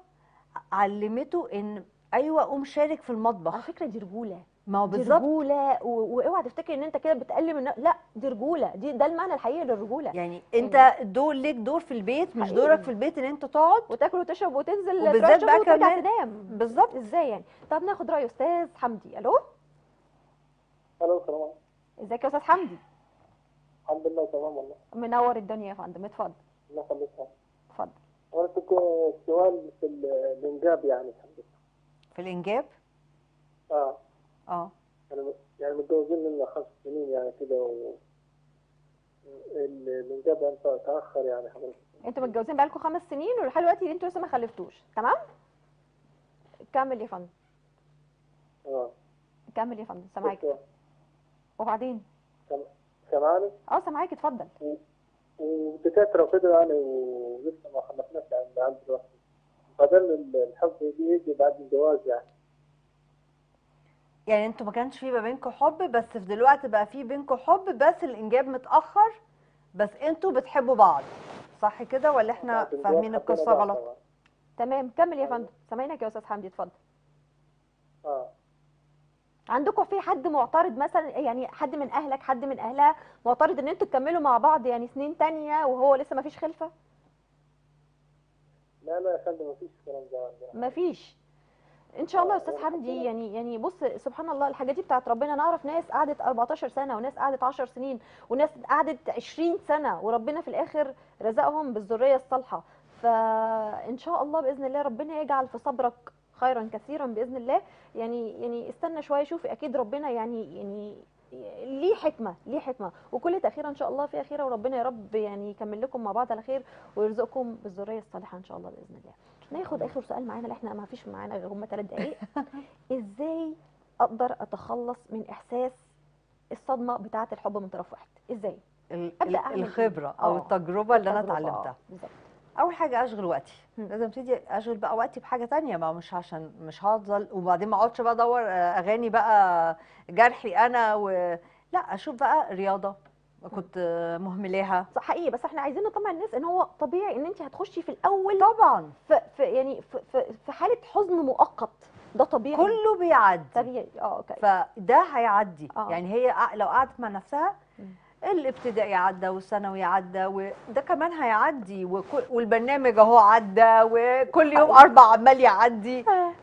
[SPEAKER 2] علمته ان ايوه قوم شارك في
[SPEAKER 1] على
[SPEAKER 2] المطبخ
[SPEAKER 1] فكره دي رجوله
[SPEAKER 2] ما هو
[SPEAKER 1] دي
[SPEAKER 2] بالظبط
[SPEAKER 1] رجوله و- واوعى تفتكر ان انت كده بتقلل من لا دي رجوله دي ده المعنى الحقيقي للرجوله
[SPEAKER 2] يعني انت دور ليك دور في البيت مش
[SPEAKER 1] حقيقي.
[SPEAKER 2] دورك في البيت ان انت تقعد
[SPEAKER 1] وتاكل وتشرب وتنزل
[SPEAKER 2] وبالذات
[SPEAKER 1] تروح
[SPEAKER 2] بقى
[SPEAKER 1] الشغل وترجع
[SPEAKER 2] كمان-
[SPEAKER 1] تنام
[SPEAKER 2] بالظبط
[SPEAKER 1] ازاي يعني طب ناخد راي استاذ حمدي الو
[SPEAKER 4] الو السلام عليكم
[SPEAKER 1] ازيك يا استاذ حمدي
[SPEAKER 4] الحمد لله تمام والله
[SPEAKER 1] منور الدنيا يا فندم اتفضل
[SPEAKER 4] الله يخليك
[SPEAKER 1] اتفضل
[SPEAKER 4] انا كنت سؤال في ال- الانجاب يعني
[SPEAKER 2] في الانجاب
[SPEAKER 4] اه
[SPEAKER 2] اه
[SPEAKER 4] يعني يعني متجوزين لنا خمس سنين يعني كده و ال- الانجاب انت تاخر يعني حضرتك
[SPEAKER 1] انتوا متجوزين بقالكم خمس سنين ولحد دلوقتي انتوا لسه ما خلفتوش تمام كمل يا فندم
[SPEAKER 4] اه
[SPEAKER 1] كمل يا فندم سامعاك
[SPEAKER 4] كنت-
[SPEAKER 1] وبعدين
[SPEAKER 4] سامعني
[SPEAKER 1] اه سامعاك اتفضل
[SPEAKER 4] ودكاتره وكده يعني ولسه ما خلفناش يعني لحد دلوقتي فضل الحب بيجي بعد الجواز يعني
[SPEAKER 2] يعني انتوا ما كانش في ما بينكم حب بس في دلوقتي بقى في بينكم حب بس الانجاب متاخر بس انتوا بتحبوا بعض صح كده ولا احنا
[SPEAKER 4] بعد الجواز
[SPEAKER 2] فاهمين
[SPEAKER 4] حبينا
[SPEAKER 2] القصه
[SPEAKER 4] بعض
[SPEAKER 2] غلط
[SPEAKER 4] طبعاً.
[SPEAKER 1] تمام كمل يا فندم سامعينك يا استاذ حمدي اتفضل
[SPEAKER 4] اه
[SPEAKER 1] عندكم في حد معترض مثلا يعني حد من اهلك حد من اهلها معترض ان انتوا تكملوا مع بعض يعني سنين تانية وهو لسه ما فيش خلفه
[SPEAKER 4] لا لا يا فندم ما فيش الكلام ده عندنا.
[SPEAKER 1] مفيش ان شاء الله يا
[SPEAKER 4] آه،
[SPEAKER 1] استاذ
[SPEAKER 4] والحمد
[SPEAKER 1] حمدي
[SPEAKER 4] لله.
[SPEAKER 1] يعني يعني بص سبحان الله الحاجات دي بتاعت ربنا نعرف ناس قعدت 14 سنه وناس قعدت 10 سنين وناس قعدت 20 سنه وربنا في الاخر رزقهم بالذريه الصالحه فان شاء الله باذن الله ربنا يجعل في صبرك خيرا كثيرا باذن الله يعني يعني استنى شويه شوفي اكيد ربنا يعني يعني ليه حكمه ليه حكمه وكل تاخير ان شاء الله في اخيره وربنا يا رب يعني يكمل لكم مع بعض على خير ويرزقكم بالذريه الصالحه ان شاء الله باذن الله ناخد اخر سؤال معانا اللي احنا ما فيش معانا غير هم ثلاث دقائق ازاي اقدر اتخلص من احساس الصدمه بتاعه الحب من طرف واحد ازاي
[SPEAKER 2] ال-
[SPEAKER 1] أبدأ
[SPEAKER 2] ال-
[SPEAKER 1] أعمل إيه؟
[SPEAKER 2] الخبره او
[SPEAKER 1] آه،
[SPEAKER 2] التجربه اللي انا
[SPEAKER 1] التجربة، آه،
[SPEAKER 2] اتعلمتها
[SPEAKER 1] بالظبط
[SPEAKER 2] اول حاجه اشغل وقتي
[SPEAKER 1] مم.
[SPEAKER 2] لازم ابتدي اشغل بقى وقتي بحاجه تانية ما مش عشان مش هفضل وبعدين ما اقعدش بقى ادور آه، اغاني بقى جرحي انا و... لا اشوف بقى رياضه كنت آه، مهملاها
[SPEAKER 1] صح حقيقي بس احنا عايزين نطمع الناس ان هو طبيعي ان انت هتخشي في الاول
[SPEAKER 2] طبعا
[SPEAKER 1] في, في يعني في, في, في حاله حزن مؤقت ده طبيعي
[SPEAKER 2] كله بيعدي
[SPEAKER 1] طبيعي اه اوكي
[SPEAKER 2] فده هيعدي
[SPEAKER 1] آه.
[SPEAKER 2] يعني هي قع- لو قعدت مع نفسها
[SPEAKER 1] مم.
[SPEAKER 2] الابتدائي عدى والثانوي عدى وده كمان هيعدي وكل والبرنامج اهو عدى وكل يوم اربع عمال يعدي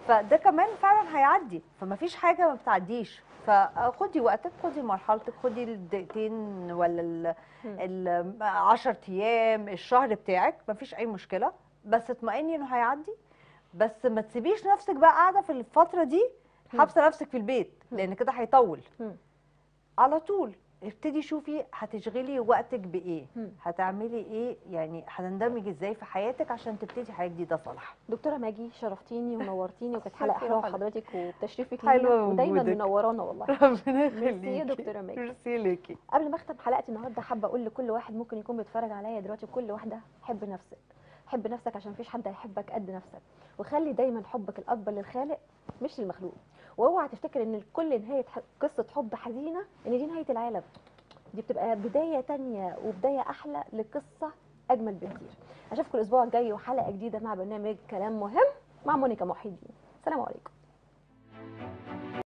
[SPEAKER 2] فده كمان فعلا هيعدي فما فيش حاجه ما بتعديش فخدي وقتك خدي مرحلتك خدي الدقيقتين ولا ال ال 10 ايام الشهر بتاعك ما فيش اي مشكله بس اطمئني انه هيعدي بس ما تسيبيش نفسك بقى قاعده في الفتره دي حابسه نفسك في البيت لان كده هيطول
[SPEAKER 1] مم.
[SPEAKER 2] على طول ابتدي شوفي هتشغلي وقتك بايه
[SPEAKER 1] مم.
[SPEAKER 2] هتعملي ايه يعني هتندمجي ازاي في حياتك عشان تبتدي حياه جديده صالحه
[SPEAKER 1] دكتوره ماجي شرفتيني ونورتيني وكانت حلقه
[SPEAKER 2] شكرا
[SPEAKER 1] حلوه
[SPEAKER 2] حضرتك.
[SPEAKER 1] حضرتك وبتشريفك
[SPEAKER 2] حلوة
[SPEAKER 1] لينا ودايما
[SPEAKER 2] وجودك.
[SPEAKER 1] منورانا والله
[SPEAKER 2] ربنا
[SPEAKER 1] ميرسي يا دكتوره ماجي
[SPEAKER 2] ميرسي ليكي
[SPEAKER 1] قبل ما اختم حلقتي النهارده حابه اقول لكل واحد ممكن يكون بيتفرج عليا دلوقتي كل واحده حب نفسك حب نفسك عشان مفيش حد هيحبك قد نفسك وخلي دايما حبك الاكبر للخالق مش للمخلوق واوعى تفتكر ان كل نهايه ح- قصه حب حزينه ان دي نهايه العالم دي بتبقى بدايه تانية وبدايه احلى لقصه اجمل بكتير اشوفكم الاسبوع الجاي وحلقه جديده مع برنامج كلام مهم مع مونيكا محي الدين سلام عليكم